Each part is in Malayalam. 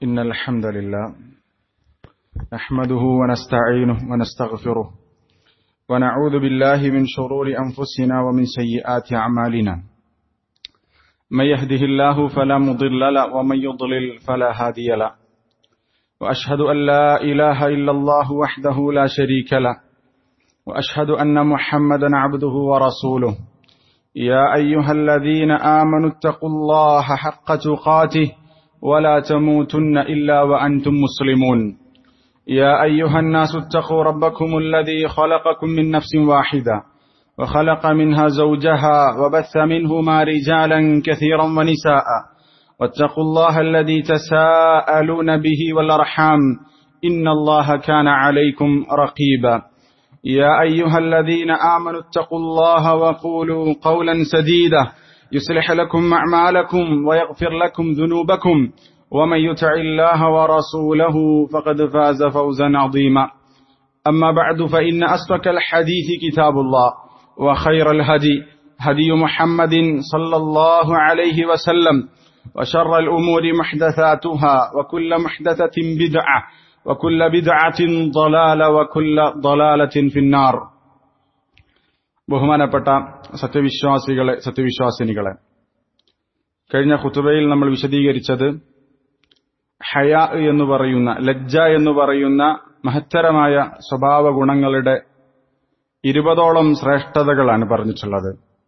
إن الحمد لله نحمده ونستعينه ونستغفره ونعوذ بالله من شرور أنفسنا ومن سيئات أعمالنا من يهده الله فلا مضل له ومن يضلل فلا هادي له وأشهد أن لا إله إلا الله وحده لا شريك له وأشهد أن محمدا عبده ورسوله يا أيها الذين آمنوا اتقوا الله حق تقاته ولا تموتن إلا وأنتم مسلمون يا أيها الناس اتقوا ربكم الذي خلقكم من نفس واحدة وخلق منها زوجها وبث منهما رجالا كثيرا ونساء واتقوا الله الذي تساءلون به والأرحام إن الله كان عليكم رقيبا يا أيها الذين آمنوا اتقوا الله وقولوا قولا سديدا يصلح لكم أعمالكم ويغفر لكم ذنوبكم ومن يطع الله ورسوله فقد فاز فوزا عظيما أما بعد فإن أصدق الحديث كتاب الله وخير الهدي هدي محمد صلى الله عليه وسلم وشر الأمور محدثاتها وكل محدثة بدعة وكل بدعة ضلالة وكل ضلالة في النار ബഹുമാനപ്പെട്ട സത്യവിശ്വാസികളെ സത്യവിശ്വാസിനികളെ കഴിഞ്ഞ ഖുത്തുബയിൽ നമ്മൾ വിശദീകരിച്ചത് ഹയ എന്ന് പറയുന്ന ലജ്ജ എന്ന് പറയുന്ന മഹത്തരമായ സ്വഭാവ ഗുണങ്ങളുടെ ഇരുപതോളം ശ്രേഷ്ഠതകളാണ് പറഞ്ഞിട്ടുള്ളത്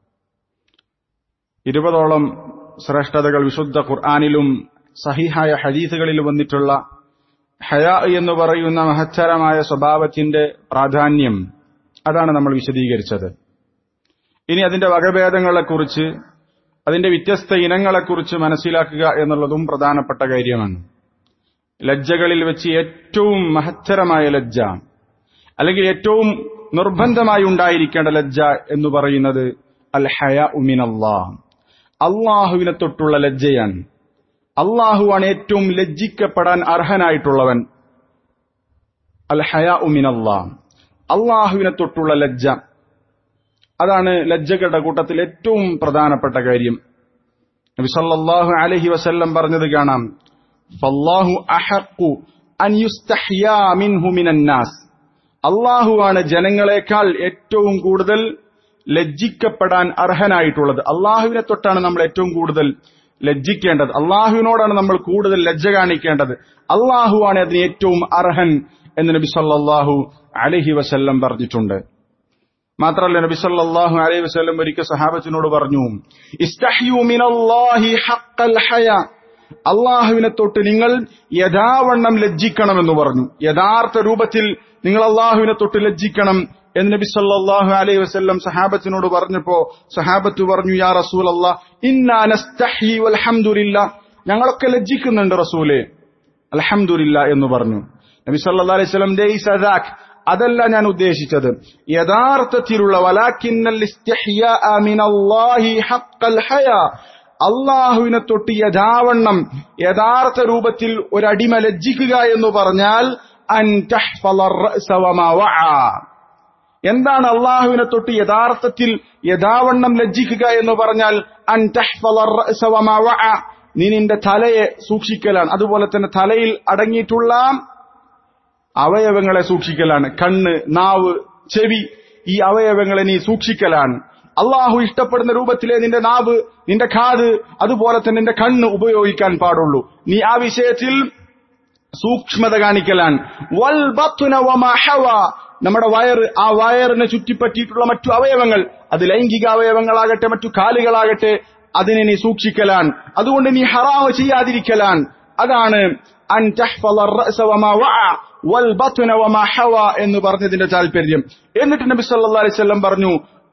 ഇരുപതോളം ശ്രേഷ്ഠതകൾ വിശുദ്ധ ഖുർആാനിലും സഹിഹായ ഹദീസുകളിൽ വന്നിട്ടുള്ള ഹയ എന്ന് പറയുന്ന മഹത്തരമായ സ്വഭാവത്തിന്റെ പ്രാധാന്യം അതാണ് നമ്മൾ വിശദീകരിച്ചത് ഇനി അതിന്റെ വകഭേദങ്ങളെക്കുറിച്ച് അതിന്റെ വ്യത്യസ്ത ഇനങ്ങളെക്കുറിച്ച് മനസ്സിലാക്കുക എന്നുള്ളതും പ്രധാനപ്പെട്ട കാര്യമാണ് ലജ്ജകളിൽ വെച്ച് ഏറ്റവും മഹത്തരമായ ലജ്ജ അല്ലെങ്കിൽ ഏറ്റവും നിർബന്ധമായി ഉണ്ടായിരിക്കേണ്ട ലജ്ജ എന്ന് പറയുന്നത് അൽ ഹയ ഉമിനല്ലാ അള്ളാഹുവിനെ തൊട്ടുള്ള ലജ്ജയാണ് അള്ളാഹുവാണ് ഏറ്റവും ലജ്ജിക്കപ്പെടാൻ അർഹനായിട്ടുള്ളവൻ അൽ ഹയ ഉമിനല്ലാ അള്ളാഹുവിനെ തൊട്ടുള്ള ലജ്ജ അതാണ് ലജ്ജകളുടെ കൂട്ടത്തിൽ ഏറ്റവും പ്രധാനപ്പെട്ട കാര്യം നബി സല്ലല്ലാഹു അലൈഹി വസല്ലം പറഞ്ഞത് കാണാം ഫല്ലാഹു അഹഖു അൻ യുസ്തഹ്യാ മിൻഹു മിനന്നാസ് അള്ളാഹുവാണ് ജനങ്ങളെക്കാൾ ഏറ്റവും കൂടുതൽ ലജ്ജിക്കപ്പെടാൻ അർഹനായിട്ടുള്ളത് അള്ളാഹുവിനെ തൊട്ടാണ് നമ്മൾ ഏറ്റവും കൂടുതൽ ലജ്ജിക്കേണ്ടത് അള്ളാഹുവിനോടാണ് നമ്മൾ കൂടുതൽ ലജ്ജ കാണിക്കേണ്ടത് അള്ളാഹുവാണ് അതിന് ഏറ്റവും അർഹൻ എന്ന് നബി സല്ലല്ലാഹു അലൈഹി വസല്ലം പറഞ്ഞിട്ടുണ്ട് മാത്രമല്ല നബി സല്ലല്ലാഹു അലൈഹി വസല്ലം ഒരിക്കൽ സഹാബത്തിനോട് പറഞ്ഞു ഇസ്തഹ്യു മിനല്ലാഹി ഹഖൽ ഹയ അള്ളാഹുവിനെ തൊട്ട് നിങ്ങൾ യഥാവണ്ണം ലജ്ജിക്കണമെന്ന് പറഞ്ഞു യഥാർത്ഥ രൂപത്തിൽ നിങ്ങൾ അള്ളാഹുവിനെ തൊട്ട് ലജ്ജിക്കണം എന്ന് നബി സല്ലല്ലാഹു അലൈഹി വസല്ലം സഹാബത്തിനോട് പറഞ്ഞപ്പോ സഹാബത്ത് പറഞ്ഞു യാ റസൂൽ അള്ളാഹ് വൽഹംദുലില്ലാ ഞങ്ങളൊക്കെ ലജ്ജിക്കുന്നുണ്ട് റസൂലെ അൽഹംദുലില്ല എന്ന് പറഞ്ഞു നബി സല്ലല്ലാഹു അലൈഹി വസല്ലം ലൈസ ദാക് അതല്ല ഞാൻ ഉദ്ദേശിച്ചത് യഥാർത്ഥത്തിലുള്ള വലാക്കിന്നൽ ഇസ്തിഹ്യാഅ മിനല്ലാഹി ഹഖൽ ഹയാ അള്ളാഹുവിനെ തൊട്ട് യഥാവണ്ണം യഥാർത്ഥ രൂപത്തിൽ ഒരടിമ ലജ്ജിക്കുക എന്ന് പറഞ്ഞാൽ അൻ എന്താണ് അള്ളാഹുവിനെ തൊട്ട് യഥാർത്ഥത്തിൽ യഥാവണ്ണം ലജ്ജിക്കുക എന്ന് പറഞ്ഞാൽ അൻ നീ നിന്റെ തലയെ സൂക്ഷിക്കലാണ് അതുപോലെ തന്നെ തലയിൽ അടങ്ങിയിട്ടുള്ള അവയവങ്ങളെ സൂക്ഷിക്കലാണ് കണ്ണ് നാവ് ചെവി ഈ അവയവങ്ങളെ നീ സൂക്ഷിക്കലാണ് അള്ളാഹു ഇഷ്ടപ്പെടുന്ന രൂപത്തിലെ നിന്റെ നാവ് നിന്റെ കാത് അതുപോലെ തന്നെ നിന്റെ കണ്ണ് ഉപയോഗിക്കാൻ പാടുള്ളൂ നീ ആ വിഷയത്തിൽ സൂക്ഷ്മത കാണിക്കലാണ് വൽ നമ്മുടെ വയറ് ആ വയറിനെ ചുറ്റിപ്പറ്റിയിട്ടുള്ള മറ്റു അവയവങ്ങൾ അത് ലൈംഗിക അവയവങ്ങളാകട്ടെ മറ്റു കാലുകളാകട്ടെ അതിനെ നീ സൂക്ഷിക്കലാൻ അതുകൊണ്ട് നീ ഹറാമ് ചെയ്യാതിരിക്കലാൻ അതാണ് അൻ എന്ന് പറഞ്ഞതിന്റെ താല്പര്യം എന്നിട്ട് നബി സല്ലല്ലാഹു അലൈഹി വസല്ലം പറഞ്ഞു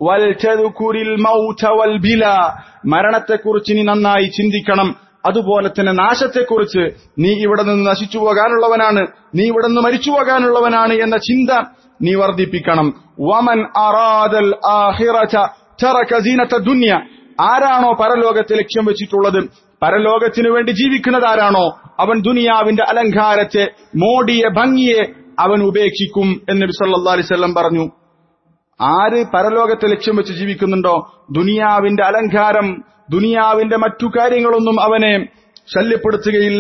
മരണത്തെക്കുറിച്ച് നീ നന്നായി ചിന്തിക്കണം അതുപോലെ തന്നെ നാശത്തെക്കുറിച്ച് നീ ഇവിടെ നിന്ന് നശിച്ചു പോകാനുള്ളവനാണ് നീ ഇവിടെ നിന്ന് മരിച്ചു പോകാനുള്ളവനാണ് എന്ന ചിന്ത നീ വർദ്ധിപ്പിക്കണം വമൻ അറാദൽ ദുന്യ ആരാണോ പരലോകത്തെ ലക്ഷ്യം വെച്ചിട്ടുള്ളത് പരലോകത്തിനു വേണ്ടി ജീവിക്കുന്നത് ആരാണോ അവൻ ദുനിയാവിന്റെ അലങ്കാരത്തെ മോടിയെ ഭംഗിയെ അവൻ ഉപേക്ഷിക്കും എന്ന് നബി സല്ലല്ലാഹു അലൈഹി വസല്ലം പറഞ്ഞു ആര് പരലോകത്തെ ലക്ഷ്യം വെച്ച് ജീവിക്കുന്നുണ്ടോ ദുനിയാവിന്റെ അലങ്കാരം ദുനിയാവിന്റെ മറ്റു കാര്യങ്ങളൊന്നും അവനെ ശല്യപ്പെടുത്തുകയില്ല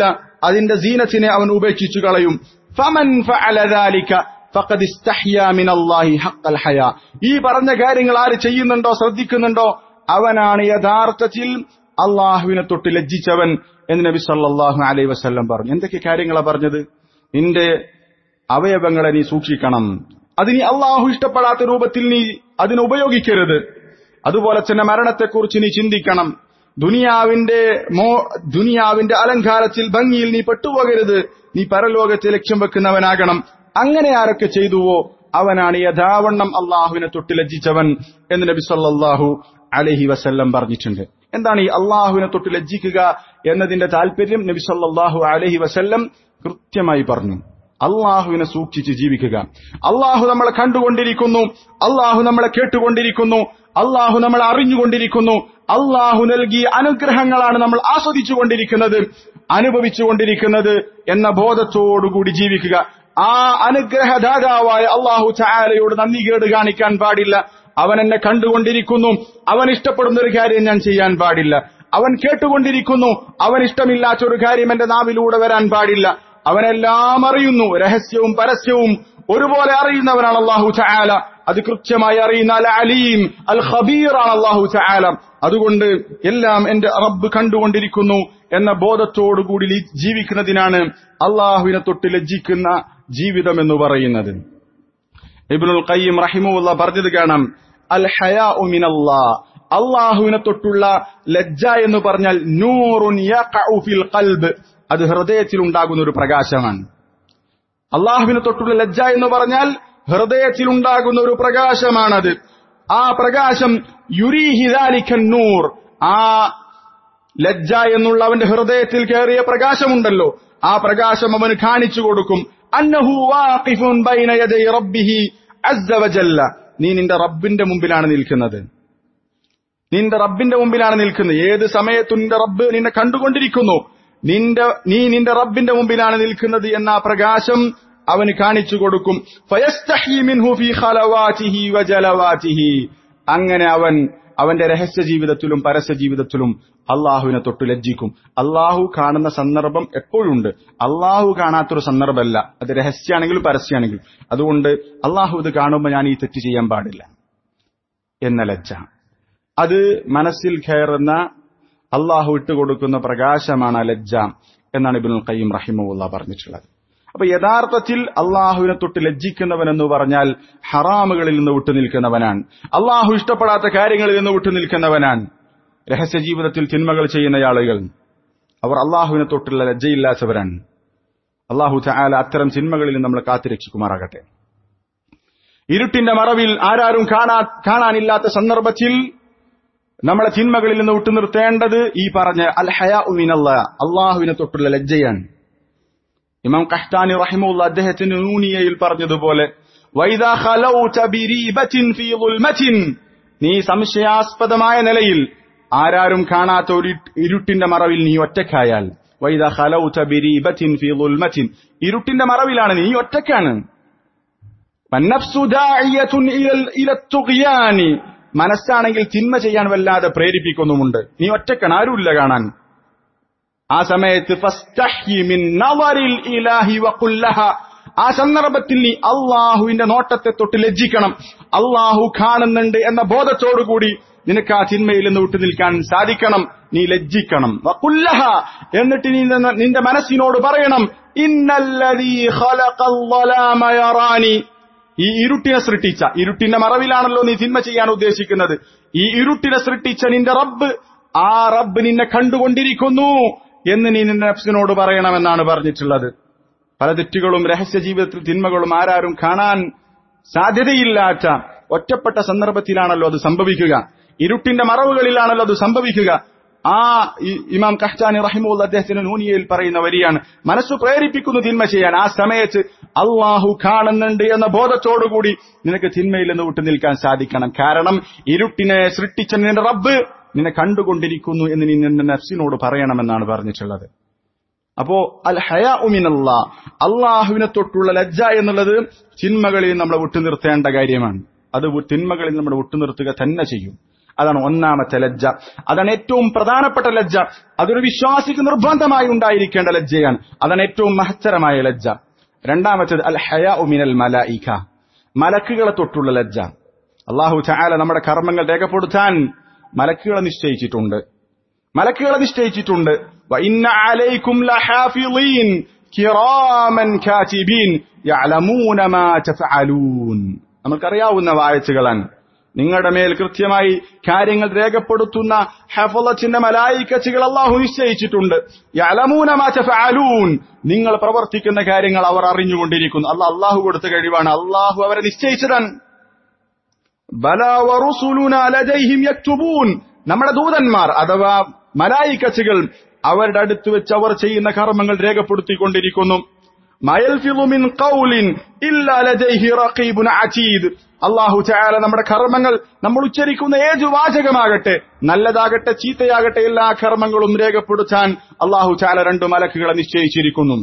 അതിന്റെ സീനത്തിനെ അവൻ ഉപേക്ഷിച്ചു കളയും ഫമൻ ഫഅല ذلك فقد استحيا من الله حق الحياء ഈ പറഞ്ഞ കാര്യങ്ങൾ ആര് ചെയ്യുന്നുണ്ടോ ശ്രദ്ധിക്കുന്നുണ്ടോ അവനാണ് യഥാർത്ഥത്തിൽ അള്ളാഹുവിനെ തൊട്ട് ലജ്ജിച്ചവൻ എന്ന് നബി സല്ലല്ലാഹു അലൈഹി വസല്ലം പറഞ്ഞു എന്തൊക്കെ കാര്യങ്ങളാ പറഞ്ഞത് നിന്റെ അവയവങ്ങളെ നീ സൂക്ഷിക്കണം അത് നീ അള്ളാഹു ഇഷ്ടപ്പെടാത്ത രൂപത്തിൽ നീ അതിനെ ഉപയോഗിക്കരുത് അതുപോലെ തന്നെ മരണത്തെക്കുറിച്ച് നീ ചിന്തിക്കണം ദുനിയാവിന്റെ മോ ദുനിയാവിന്റെ അലങ്കാരത്തിൽ ഭംഗിയിൽ നീ പെട്ടുപോകരുത് നീ പരലോകത്തെ ലക്ഷ്യം വെക്കുന്നവനാകണം അങ്ങനെ ആരൊക്കെ ചെയ്തുവോ അവനാണ് യഥാവണ്ണം അള്ളാഹുവിനെ തൊട്ട് ലജ്ജിച്ചവൻ എന്ന് നബി സല്ലല്ലാഹു അലൈഹി വസല്ലം പറഞ്ഞിട്ടുണ്ട് എന്താണ് ഈ അള്ളാഹുവിനെ തൊട്ട് ലജ്ജിക്കുക എന്നതിന്റെ താല്പര്യം നബി സല്ലല്ലാഹു അലൈഹി വസല്ലം കൃത്യമായി പറഞ്ഞു അള്ളാഹുവിനെ സൂക്ഷിച്ച് ജീവിക്കുക അള്ളാഹു നമ്മളെ കണ്ടുകൊണ്ടിരിക്കുന്നു അള്ളാഹു നമ്മളെ കേട്ടുകൊണ്ടിരിക്കുന്നു അള്ളാഹു നമ്മളെ അറിഞ്ഞുകൊണ്ടിരിക്കുന്നു അള്ളാഹു നൽകിയ അനുഗ്രഹങ്ങളാണ് നമ്മൾ ആസ്വദിച്ചുകൊണ്ടിരിക്കുന്നത് അനുഭവിച്ചുകൊണ്ടിരിക്കുന്നത് എന്ന ബോധത്തോടുകൂടി ജീവിക്കുക ആ അനുഗ്രഹദാതാവായ അള്ളാഹു ചായാലയോട് നന്ദി കേട് കാണിക്കാൻ പാടില്ല അവൻ എന്നെ കണ്ടുകൊണ്ടിരിക്കുന്നു അവൻ ഇഷ്ടപ്പെടുന്ന ഒരു കാര്യം ഞാൻ ചെയ്യാൻ പാടില്ല അവൻ കേട്ടുകൊണ്ടിരിക്കുന്നു അവൻ ഇഷ്ടമില്ലാത്ത ഒരു കാര്യം എന്റെ നാവിലൂടെ വരാൻ പാടില്ല അവനെല്ലാം അറിയുന്നു രഹസ്യവും പരസ്യവും ഒരുപോലെ അറിയുന്നവനാണ് അള്ളാഹു ചായാല അത് കൃത്യമായി അറിയുന്ന അൽ അലീം അൽ ഖബീറാണ് അള്ളാഹു ചായാല അതുകൊണ്ട് എല്ലാം എന്റെ റബ്ബ് കണ്ടുകൊണ്ടിരിക്കുന്നു എന്ന ബോധത്തോടുകൂടി ലി- ജീവിക്കുന്നതിനാണ് അള്ളാഹുവിനെ തൊട്ട് ലജ്ജിക്കുന്ന ജീവിതം എന്ന് പറയുന്നത് ഇബ്നുൽ ഖയ്യിം റഹിമുള്ള പറഞ്ഞത് കാണാം അൽ ഹയാ മിനല്ലാ അള്ളാഹുവിനെ തൊട്ടുള്ള ലജ്ജ എന്ന് പറഞ്ഞാൽ നൂറുൻ യഖഉ ഫിൽ ഖൽബ് അത് ഹൃദയത്തിൽ ഉണ്ടാകുന്ന ഒരു പ്രകാശമാണ് അള്ളാഹുവിനെ തൊട്ടുള്ള ലജ്ജ എന്ന് പറഞ്ഞാൽ ഹൃദയത്തിൽ ഉണ്ടാകുന്ന ഒരു പ്രകാശമാണത് ആ പ്രകാശം യുരീഹിദാലിക്കൻ നൂർ ആ ലജ്ജ എന്നുള്ള അവന്റെ ഹൃദയത്തിൽ കയറിയ പ്രകാശമുണ്ടല്ലോ ആ പ്രകാശം അവന് കാണിച്ചു കൊടുക്കും അന്നഹു വാഖിഫുൻ ബൈന യദൈ റബ്ബിഹി അസ്സ വജല്ല നീ നിന്റെ റബ്ബിന്റെ മുമ്പിലാണ് നിൽക്കുന്നത് നിന്റെ റബ്ബിന്റെ മുമ്പിലാണ് നിൽക്കുന്നത് ഏത് സമയത്തും നിന്റെ റബ്ബ് നിന്നെ കണ്ടുകൊണ്ടിരിക്കുന്നു നിന്റെ നീ നിന്റെ റബ്ബിന്റെ മുമ്പിലാണ് നിൽക്കുന്നത് എന്ന ആ പ്രകാശം അവന് കാണിച്ചു കൊടുക്കും ഫയസ്തഹി മിൻഹു ഫീ ഖലവാതിഹി വജലവാതിഹി അങ്ങനെ അവൻ അവന്റെ രഹസ്യ ജീവിതത്തിലും പരസ്യ ജീവിതത്തിലും അള്ളാഹുവിനെ തൊട്ട് ലജ്ജിക്കും അള്ളാഹു കാണുന്ന സന്ദർഭം എപ്പോഴുണ്ട് അള്ളാഹു കാണാത്തൊരു സന്ദർഭമല്ല അത് രഹസ്യമാണെങ്കിലും പരസ്യമാണെങ്കിലും അതുകൊണ്ട് അള്ളാഹു ഇത് കാണുമ്പോൾ ഞാൻ ഈ തെറ്റ് ചെയ്യാൻ പാടില്ല എന്ന ലജ്ജ അത് മനസ്സിൽ കയറുന്ന അള്ളാഹു ഇട്ടുകൊടുക്കുന്ന പ്രകാശമാണ് ആ ലജ്ജ എന്നാണ് ഇബിനുൽ ഖയ്യിം റഹിമുള്ള പറഞ്ഞിട്ടുള്ളത് അപ്പൊ യഥാർത്ഥത്തിൽ അള്ളാഹുവിനെ തൊട്ട് ലജ്ജിക്കുന്നവൻ എന്ന് പറഞ്ഞാൽ ഹറാമുകളിൽ നിന്ന് വിട്ടുനിൽക്കുന്നവനാണ് അള്ളാഹു ഇഷ്ടപ്പെടാത്ത കാര്യങ്ങളിൽ നിന്ന് വിട്ടുനിൽക്കുന്നവനാണ് രഹസ്യ ജീവിതത്തിൽ തിന്മകൾ ചെയ്യുന്ന ആളുകൾ അവർ അള്ളാഹുവിനെ തൊട്ടുള്ള ലജ്ജയില്ലാത്തവരാണ് അള്ളാഹു ചായാല അത്തരം തിന്മകളിൽ നമ്മൾ കാത്തുരക്ഷിക്കുമാറാകട്ടെ ഇരുട്ടിന്റെ മറവിൽ ആരാരും കാണാ കാണാനില്ലാത്ത സന്ദർഭത്തിൽ നമ്മളെ തിന്മകളിൽ നിന്ന് വിട്ടുനിർത്തേണ്ടത് ഈ പറഞ്ഞ അൽ ഹയാ ഉമിനല്ല അള്ളാഹുവിനെ തൊട്ടുള്ള ലജ്ജയാണ് ഇമാം കഹ്താനി റഹിമുള്ള അദ്ദേഹത്തിന് നൂനിയയിൽ പറഞ്ഞതുപോലെ വൈദാ ഖലൗത ബിരീബത്തിൻ ഫീ ളുൽമത്തിൻ നീ സംശയാസ്പദമായ നിലയിൽ ആരാരും കാണാത്ത ഒരു ഇരുട്ടിന്റെ മറവിൽ നീ ഒറ്റക്കായാൽ വൈദാ ഖലൗത ബിരീബത്തിൻ ഫീ ളുൽമത്തിൻ ഇരുട്ടിന്റെ മറവിലാണ് നീ ഒറ്റക്കാണ് വന്നഫ്സു ദാഇയത്തുൻ ഇലൽ ഇലത്തുഗ്യാനി മനസ്സാണെങ്കിൽ തിന്മ ചെയ്യാൻ വല്ലാതെ പ്രേരിപ്പിക്കുന്നുമുണ്ട് നീ ഒറ്റക്കാണ് ആരുമില്ല കാണാൻ ആ സമയത്ത് ഫസ്തഹ്യി മിൻ നവറിൽ ഇലാഹി വഖുല്ലഹ ആ സന്ദർഭത്തിൽ നീ അള്ളാഹുവിന്റെ നോട്ടത്തെ തൊട്ട് ലജ്ജിക്കണം അള്ളാഹു കാണുന്നുണ്ട് എന്ന ബോധത്തോടുകൂടി നിനക്ക് ആ തിന്മയിൽ നിന്ന് വിട്ടു നിൽക്കാൻ സാധിക്കണം നീ ലജ്ജിക്കണം വഖുല്ലഹ എന്നിട്ട് നീ നിന്ന- നിന്റെ മനസ്സിനോട് പറയണം ഇന്നല്ലദീ ഖലഖൽ ളലാമ യറാനി ഈ ഇരുട്ടിനെ സൃഷ്ടിച്ച ഇരുട്ടിന്റെ മറവിലാണല്ലോ നീ തിന്മ ചെയ്യാൻ ഉദ്ദേശിക്കുന്നത് ഈ ഇരുട്ടിനെ സൃഷ്ടിച്ച നിന്റെ റബ്ബ് ആ റബ്ബ് നിന്നെ കണ്ടുകൊണ്ടിരിക്കുന്നു എന്ന് നീ നിന്റെ നഫ്സിനോട് പറയണമെന്നാണ് പറഞ്ഞിട്ടുള്ളത് പല തെറ്റുകളും രഹസ്യ ജീവിതത്തിൽ തിന്മകളും ആരാരും കാണാൻ സാധ്യതയില്ലാത്ത ഒറ്റപ്പെട്ട സന്ദർഭത്തിലാണല്ലോ അത് സംഭവിക്കുക ഇരുട്ടിന്റെ മറവുകളിലാണല്ലോ അത് സംഭവിക്കുക ആ ഇ- ഇമാം കഹ്താനി റഹിമുൽ അദ്ദേഹത്തിന് നൂനിയയിൽ പറയുന്ന വരിയാണ് മനസ്സ് പ്രേരിപ്പിക്കുന്നു തിന്മ ചെയ്യാൻ ആ സമയത്ത് അള്ളാഹു കാണുന്നുണ്ട് എന്ന ബോധത്തോടുകൂടി നിനക്ക് തിന്മയിൽ നിന്ന് വിട്ടു നിൽക്കാൻ സാധിക്കണം കാരണം ഇരുട്ടിനെ സൃഷ്ടിച്ച നിന്റെ റബ്ബ് നിന്നെ കണ്ടുകൊണ്ടിരിക്കുന്നു എന്ന് നീ നിന്റെ നഫ്സിനോട് പറയണമെന്നാണ് പറഞ്ഞിട്ടുള്ളത് അപ്പോ അൽ ഹയാ ഉമിനല്ല അള്ളാഹുവിനെ തൊട്ടുള്ള ലജ്ജ എന്നുള്ളത് തിന്മകളിൽ നമ്മളെ വിട്ടുനിർത്തേണ്ട കാര്യമാണ് അത് വി- തിന്മകളിൽ നമ്മൾ വിട്ടുനിർത്തുക തന്നെ ചെയ്യും അതാണ് ഒന്നാമത്തെ ലജ്ജ അതാണ് ഏറ്റവും പ്രധാനപ്പെട്ട ലജ്ജ അതൊരു വിശ്വാസിക്ക് നിർബന്ധമായി ഉണ്ടായിരിക്കേണ്ട ലജ്ജയാണ് അതാണ് ഏറ്റവും മഹത്തരമായ ലജ്ജ രണ്ടാമത്തേത് അൽ ഹയ ഉമിനൽ മലായിക മലക്കുകളെ തൊട്ടുള്ള ലജ്ജ അള്ളാഹു ചായാല നമ്മുടെ കർമ്മങ്ങൾ രേഖപ്പെടുത്താൻ മലക്കുകളെ നിശ്ചയിച്ചിട്ടുണ്ട് മലക്കുകളെ നിശ്ചയിച്ചിട്ടുണ്ട് وَإِنَّ عَلَيْكُمْ لَحَافِظِينَ كِرَامًا كَاتِبِينَ يَعْلَمُونَ مَا تَفْعَلُونَ നമുക്കറിയാവുന്ന വായച്ചുകളാണ് നിങ്ങളുടെ മേൽ കൃത്യമായി കാര്യങ്ങൾ രേഖപ്പെടുത്തുന്ന ഹഫലത്തിന്റെ മലായിക്കച്ചുകൾ അള്ളാഹു നിശ്ചയിച്ചിട്ടുണ്ട് യഅലമൂന മാ തഫഅലൂൻ നിങ്ങൾ പ്രവർത്തിക്കുന്ന കാര്യങ്ങൾ അവർ അറിഞ്ഞുകൊണ്ടിരിക്കുന്നു അല്ല അള്ളാഹു കൊടുത്ത കഴിവാണ് അള്ളാഹു അവരെ നിശ്ചയിച്ചതാണ് ബല വറുസുലുന ലദൈഹിം യക്തുബൂൻ നമ്മുടെ ദൂതന്മാർ അഥവാ മലായിക്കച്ചുകൾ അവരുടെ അടുത്ത് വെച്ച് അവർ ചെയ്യുന്ന കർമ്മങ്ങൾ രേഖപ്പെടുത്തിക്കൊണ്ടിരിക്കുന്നു മയൽഫിളു മിൻ ഖൗലിൻ ഇല്ലാ ലദൈഹി റഖീബുൻ അതീദ് അള്ളാഹു ചായാല നമ്മുടെ കർമ്മങ്ങൾ നമ്മൾ ഉച്ചരിക്കുന്ന ഏത് വാചകമാകട്ടെ നല്ലതാകട്ടെ ചീത്തയാകട്ടെ എല്ലാ കർമ്മങ്ങളും രേഖപ്പെടുത്താൻ അള്ളാഹു ചായാല രണ്ടു മലക്കുകളെ നിശ്ചയിച്ചിരിക്കുന്നു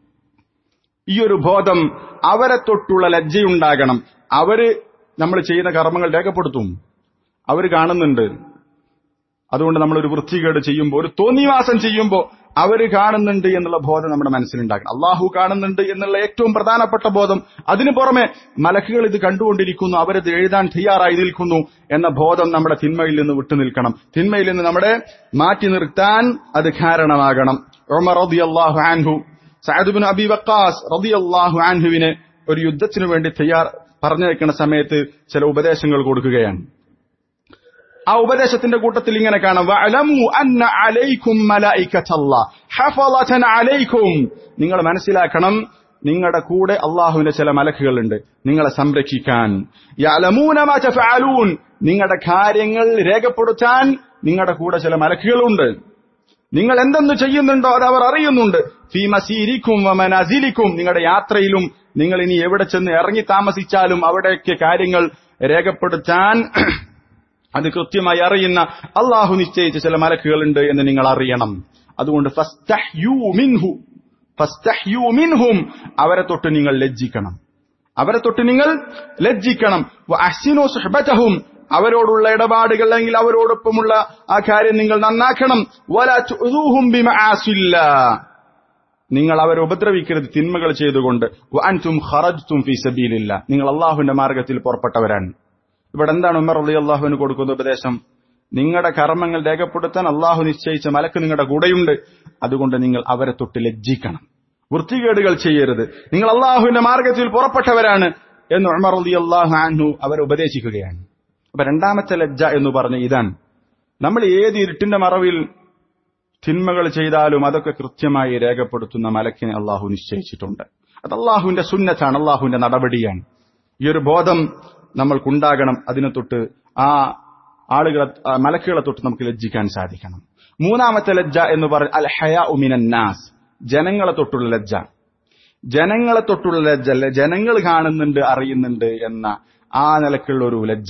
ഈ ഒരു ബോധം അവരെ തൊട്ടുള്ള ലജ്ജയുണ്ടാകണം അവര് നമ്മൾ ചെയ്യുന്ന കർമ്മങ്ങൾ രേഖപ്പെടുത്തും അവർ കാണുന്നുണ്ട് അതുകൊണ്ട് നമ്മൾ ഒരു വൃത്തികേട് ചെയ്യുമ്പോൾ ഒരു തോന്നിവാസം ചെയ്യുമ്പോൾ അവര് കാണുന്നുണ്ട് എന്നുള്ള ബോധം നമ്മുടെ മനസ്സിലുണ്ടാക്കണം അള്ളാഹു കാണുന്നുണ്ട് എന്നുള്ള ഏറ്റവും പ്രധാനപ്പെട്ട ബോധം അതിനു പുറമെ മലക്കുകൾ ഇത് കണ്ടുകൊണ്ടിരിക്കുന്നു അവരത് എഴുതാൻ തയ്യാറായി നിൽക്കുന്നു എന്ന ബോധം നമ്മുടെ തിന്മയിൽ നിന്ന് വിട്ടുനിൽക്കണം തിന്മയിൽ നിന്ന് നമ്മളെ മാറ്റി നിർത്താൻ അത് കാരണമാകണം ഉമർ റളിയല്ലാഹു അൻഹു സഅദ് ബിൻ അബി വക്കാസ് റളിയല്ലാഹു അൻഹുവിനെ ഒരു യുദ്ധത്തിനു വേണ്ടി തയ്യാർ പറഞ്ഞയക്കുന്ന സമയത്ത് ചില ഉപദേശങ്ങൾ കൊടുക്കുകയാണ് ആ ഉപദേശത്തിന്റെ കൂട്ടത്തിൽ ഇങ്ങനെ കാണാം വഅലമു അന്ന അലൈക്കും മലായികത്തല്ലാ ഹഫളതൻ അലൈക്കും നിങ്ങൾ മനസ്സിലാക്കണം നിങ്ങളുടെ കൂടെ അള്ളാഹുവിന്റെ ചില മലക്കുകളുണ്ട് നിങ്ങളെ സംരക്ഷിക്കാൻ യഅലമൂന മാ തഫഅലൂൻ നിങ്ങളുടെ കാര്യങ്ങൾ രേഖപ്പെടുത്താൻ നിങ്ങളുടെ കൂടെ ചില മലക്കുകളുണ്ട് നിങ്ങൾ എന്തെന്ന് ചെയ്യുന്നുണ്ടോ അത് അവർ അറിയുന്നുണ്ട് ഫീ മസീരിക്കും വമനാസിലിക്കും നിങ്ങളുടെ യാത്രയിലും നിങ്ങൾ ഇനി എവിടെ ചെന്ന് ഇറങ്ങി താമസിച്ചാലും അവിടെയൊക്കെ കാര്യങ്ങൾ രേഖപ്പെടുത്താൻ അത് കൃത്യമായി അറിയുന്ന അള്ളാഹു നിശ്ചയിച്ച ചില മലക്കുകളുണ്ട് എന്ന് നിങ്ങൾ അറിയണം അതുകൊണ്ട് ഫസ്തഹ്യൂ മിൻഹു ഫസ്തഹ്യൂ മിൻഹും അവരെ തൊട്ട് നിങ്ങൾ ലജ്ജിക്കണം അവരെ തൊട്ട് നിങ്ങൾ ലജ്ജിക്കണം അഹ്സിനു സുഹ്ബതഹും അവരോടുള്ള ഇടപാടുകൾ അല്ലെങ്കിൽ അവരോടൊപ്പമുള്ള ആ കാര്യം നിങ്ങൾ നന്നാക്കണം വല തുദൂഹും ബിമആസില്ലാ നിങ്ങൾ അവരെ ഉപദ്രവിക്കരുത് തിന്മകൾ ചെയ്തുകൊണ്ട് വഅൻതും ഖറജ്തും ഫീ സബീലില്ല നിങ്ങൾ അള്ളാഹുവിന്റെ മാർഗത്തിൽ പുറപ്പെട്ടവരാണ് ഇവിടെ എന്താണ് ഉമർ അലി അള്ളാഹുവിന് കൊടുക്കുന്ന ഉപദേശം നിങ്ങളുടെ കർമ്മങ്ങൾ രേഖപ്പെടുത്താൻ അള്ളാഹു നിശ്ചയിച്ച മലക്ക് നിങ്ങളുടെ കൂടെയുണ്ട് അതുകൊണ്ട് നിങ്ങൾ അവരെ തൊട്ട് ലജ്ജിക്കണം വൃത്തികേടുകൾ ചെയ്യരുത് നിങ്ങൾ അള്ളാഹുവിന്റെ മാർഗത്തിൽ പുറപ്പെട്ടവരാണ് എന്ന് ഉമർ അലി അള്ളാഹു ആൻഹു അവരെ ഉപദേശിക്കുകയാണ് അപ്പൊ രണ്ടാമത്തെ ലജ്ജ എന്ന് പറഞ്ഞ ഇതാണ് നമ്മൾ ഏത് ഇരുട്ടിന്റെ മറവിൽ തിന്മകൾ ചെയ്താലും അതൊക്കെ കൃത്യമായി രേഖപ്പെടുത്തുന്ന മലക്കിനെ അള്ളാഹു നിശ്ചയിച്ചിട്ടുണ്ട് അത് അള്ളാഹുവിന്റെ സുന്നത്താണ് അള്ളാഹുവിന്റെ നടപടിയാണ് ഈ ഒരു ബോധം നമ്മൾക്കുണ്ടാകണം അതിനെ തൊട്ട് ആ ആളുകളെ ആ മലക്കുകളെ തൊട്ട് നമുക്ക് ലജ്ജിക്കാൻ സാധിക്കണം മൂന്നാമത്തെ ലജ്ജ എന്ന് പറഞ്ഞ അൽ ഹയ ഉമിനാസ് ജനങ്ങളെ തൊട്ടുള്ള ലജ്ജ ജനങ്ങളെ തൊട്ടുള്ള ലജ്ജ അല്ലെ ജനങ്ങൾ കാണുന്നുണ്ട് അറിയുന്നുണ്ട് എന്ന ആ നിലക്കുള്ള ഒരു ലജ്ജ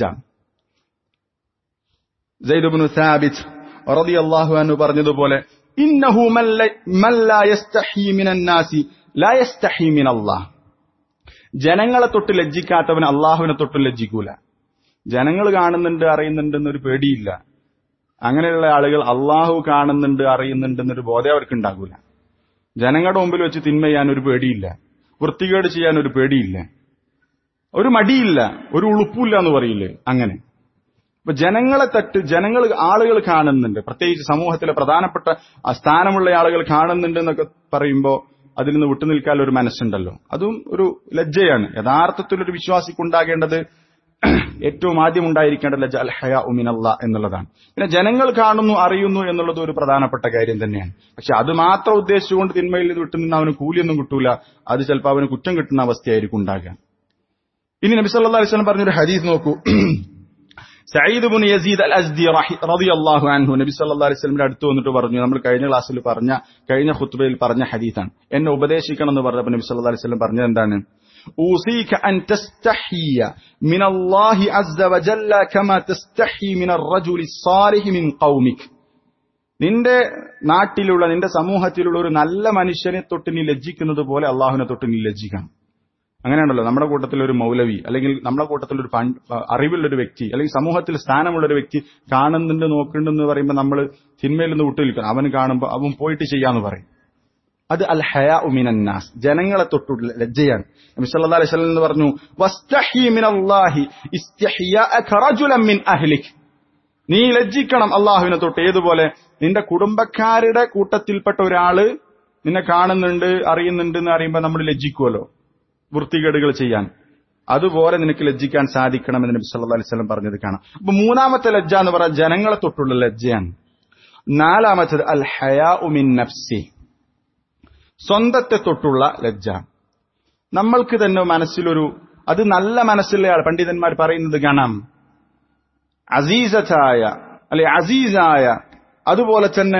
സൈദുബിനു സാബിത്ത് റളിയല്ലാഹു അൻഹു പറഞ്ഞതുപോലെ ഇന്നഹു മൻ ലാ യസ്തഹി മിനൻ നാസി ലാ യസ്തഹി മിനല്ലാഹ് ജനങ്ങളെ തൊട്ട് ലജ്ജിക്കാത്തവൻ അള്ളാഹുവിനെ തൊട്ടും ലജ്ജിക്കൂല ജനങ്ങൾ കാണുന്നുണ്ട് അറിയുന്നുണ്ട് എന്നൊരു പേടിയില്ല അങ്ങനെയുള്ള ആളുകൾ അള്ളാഹു കാണുന്നുണ്ട് അറിയുന്നുണ്ട് എന്നൊരു ബോധം അവർക്ക് ഉണ്ടാകൂല ജനങ്ങളുടെ മുമ്പിൽ വെച്ച് തിന്മ ചെയ്യാൻ ഒരു പേടിയില്ല വൃത്തികേട് ചെയ്യാൻ ഒരു പേടിയില്ല ഒരു മടിയില്ല ഒരു ഉളുപ്പില്ല എന്ന് പറയില്ലേ അങ്ങനെ അപ്പൊ ജനങ്ങളെ തട്ട് ജനങ്ങൾ ആളുകൾ കാണുന്നുണ്ട് പ്രത്യേകിച്ച് സമൂഹത്തിലെ പ്രധാനപ്പെട്ട ആ സ്ഥാനമുള്ള ആളുകൾ കാണുന്നുണ്ട് എന്നൊക്കെ പറയുമ്പോൾ അതിൽ നിന്ന് വിട്ടുനിൽക്കാൻ ഒരു മനസ്സുണ്ടല്ലോ അതും ഒരു ലജ്ജയാണ് യഥാർത്ഥത്തിൽ ഒരു വിശ്വാസിക്കുണ്ടാകേണ്ടത് ഏറ്റവും ആദ്യം ഉണ്ടായിരിക്കേണ്ട ലജ്ജ അൽ ഹയ ഉമിനല്ല എന്നുള്ളതാണ് പിന്നെ ജനങ്ങൾ കാണുന്നു അറിയുന്നു എന്നുള്ളത് ഒരു പ്രധാനപ്പെട്ട കാര്യം തന്നെയാണ് പക്ഷെ അത് മാത്രം ഉദ്ദേശിച്ചുകൊണ്ട് തിന്മയിൽ നിന്ന് വിട്ടുനിന്ന് അവന് കൂലിയൊന്നും കിട്ടൂല അത് ചിലപ്പോൾ അവന് കുറ്റം കിട്ടുന്ന അവസ്ഥയായിരിക്കും ഉണ്ടാകുക ഇനി നബി സല്ലല്ലാഹു അലൈഹി വസല്ലം പറഞ്ഞൊരു ഹദീസ് നോക്കൂ Saeed bin Yazid al Azdi റളിയല്ലാഹു അൻഹു നബി സല്ലല്ലാഹു അലൈഹി വസല്ലമിന്റെ അടുത്ത് വന്നിട്ട് പറഞ്ഞു നമ്മൾ കഴിഞ്ഞ ക്ലാസ്സിൽ പറഞ്ഞ കഴിഞ്ഞ ഖുത്ബയിൽ പറഞ്ഞ ഹദീസാണ് എന്നെ ഉപദേശിക്കണം എന്ന് പറഞ്ഞപ്പോൾ നബി സല്ലല്ലാഹു അലൈഹി വസല്ലം പറഞ്ഞത് എന്താണ് أوصيك أن تستحي من الله عز وجل كما تستحي من الرجل الصالح من قومك നിന്റെ നാട്ടിലുള്ള നിന്റെ സമൂഹത്തിലുള്ള ഒരു നല്ല മനുഷ്യനെ തൊട്ട് നീ ലജ്ജിക്കുന്നത് പോലെ അള്ളാഹുവിനെ തൊട്ട് നീ ലജ്ജിക്കണം അങ്ങനെയാണല്ലോ നമ്മുടെ കൂട്ടത്തിൽ ഒരു മൗലവി അല്ലെങ്കിൽ നമ്മുടെ കൂട്ടത്തിൽ ഒരു പണ്ട് അറിവുള്ള ഒരു വ്യക്തി അല്ലെങ്കിൽ സമൂഹത്തിൽ സ്ഥാനമുള്ള ഒരു വ്യക്തി കാണുന്നുണ്ട് നോക്കുന്നുണ്ടെന്ന് പറയുമ്പോൾ നമ്മൾ സിനിമയിൽ നിന്ന് വിട്ടുനിൽക്കണം അവൻ കാണുമ്പോൾ അവൻ പോയിട്ട് ചെയ്യാന്ന് പറയും അത് അൽ ഹയാ ഉമിനന്നാസ് ജനങ്ങളെ തൊട്ടുള്ള ലജ്ജയാണ് നബി സല്ലല്ലാഹു അലൈഹി വസല്ലം എന്ന് പറഞ്ഞു വസ്തഹി മിനല്ലാഹി ഇസ്തിഹ്യാഅക റജുലൻ മിൻ അഹ്ലിക് നീ ലജ്ജിക്കണം അള്ളാഹുവിനെ തൊട്ട് ഏതുപോലെ നിന്റെ കുടുംബക്കാരുടെ കൂട്ടത്തിൽപ്പെട്ട ഒരാള് നിന്നെ കാണുന്നുണ്ട് അറിയുന്നുണ്ട് എന്ന് അറിയുമ്പോൾ നമ്മൾ ലജ്ജിക്കുമല്ലോ വൃത്തികേടുകൾ ചെയ്യാൻ അതുപോലെ നിനക്ക് ലജ്ജിക്കാൻ സാധിക്കണമെന്ന് നബി സല്ലല്ലാഹു അലൈഹി വസല്ലം പറഞ്ഞത് കാണാം അപ്പൊ മൂന്നാമത്തെ ലജ്ജ എന്ന് പറഞ്ഞാൽ ജനങ്ങളെ തൊട്ടുള്ള ലജ്ജയാണ് നാലാമത്തത് അൽ ഹയാ ഉമിൻ നഫ്സി സ്വന്തത്തെ തൊട്ടുള്ള ലജ്ജ നമ്മൾക്ക് തന്നെ മനസ്സിലൊരു അത് നല്ല മനസ്സുള്ള ആൾ പണ്ഡിതന്മാർ പറയുന്നത് കാണാം അസീസത്തായ അല്ലെ അസീസായ അതുപോലെ തന്നെ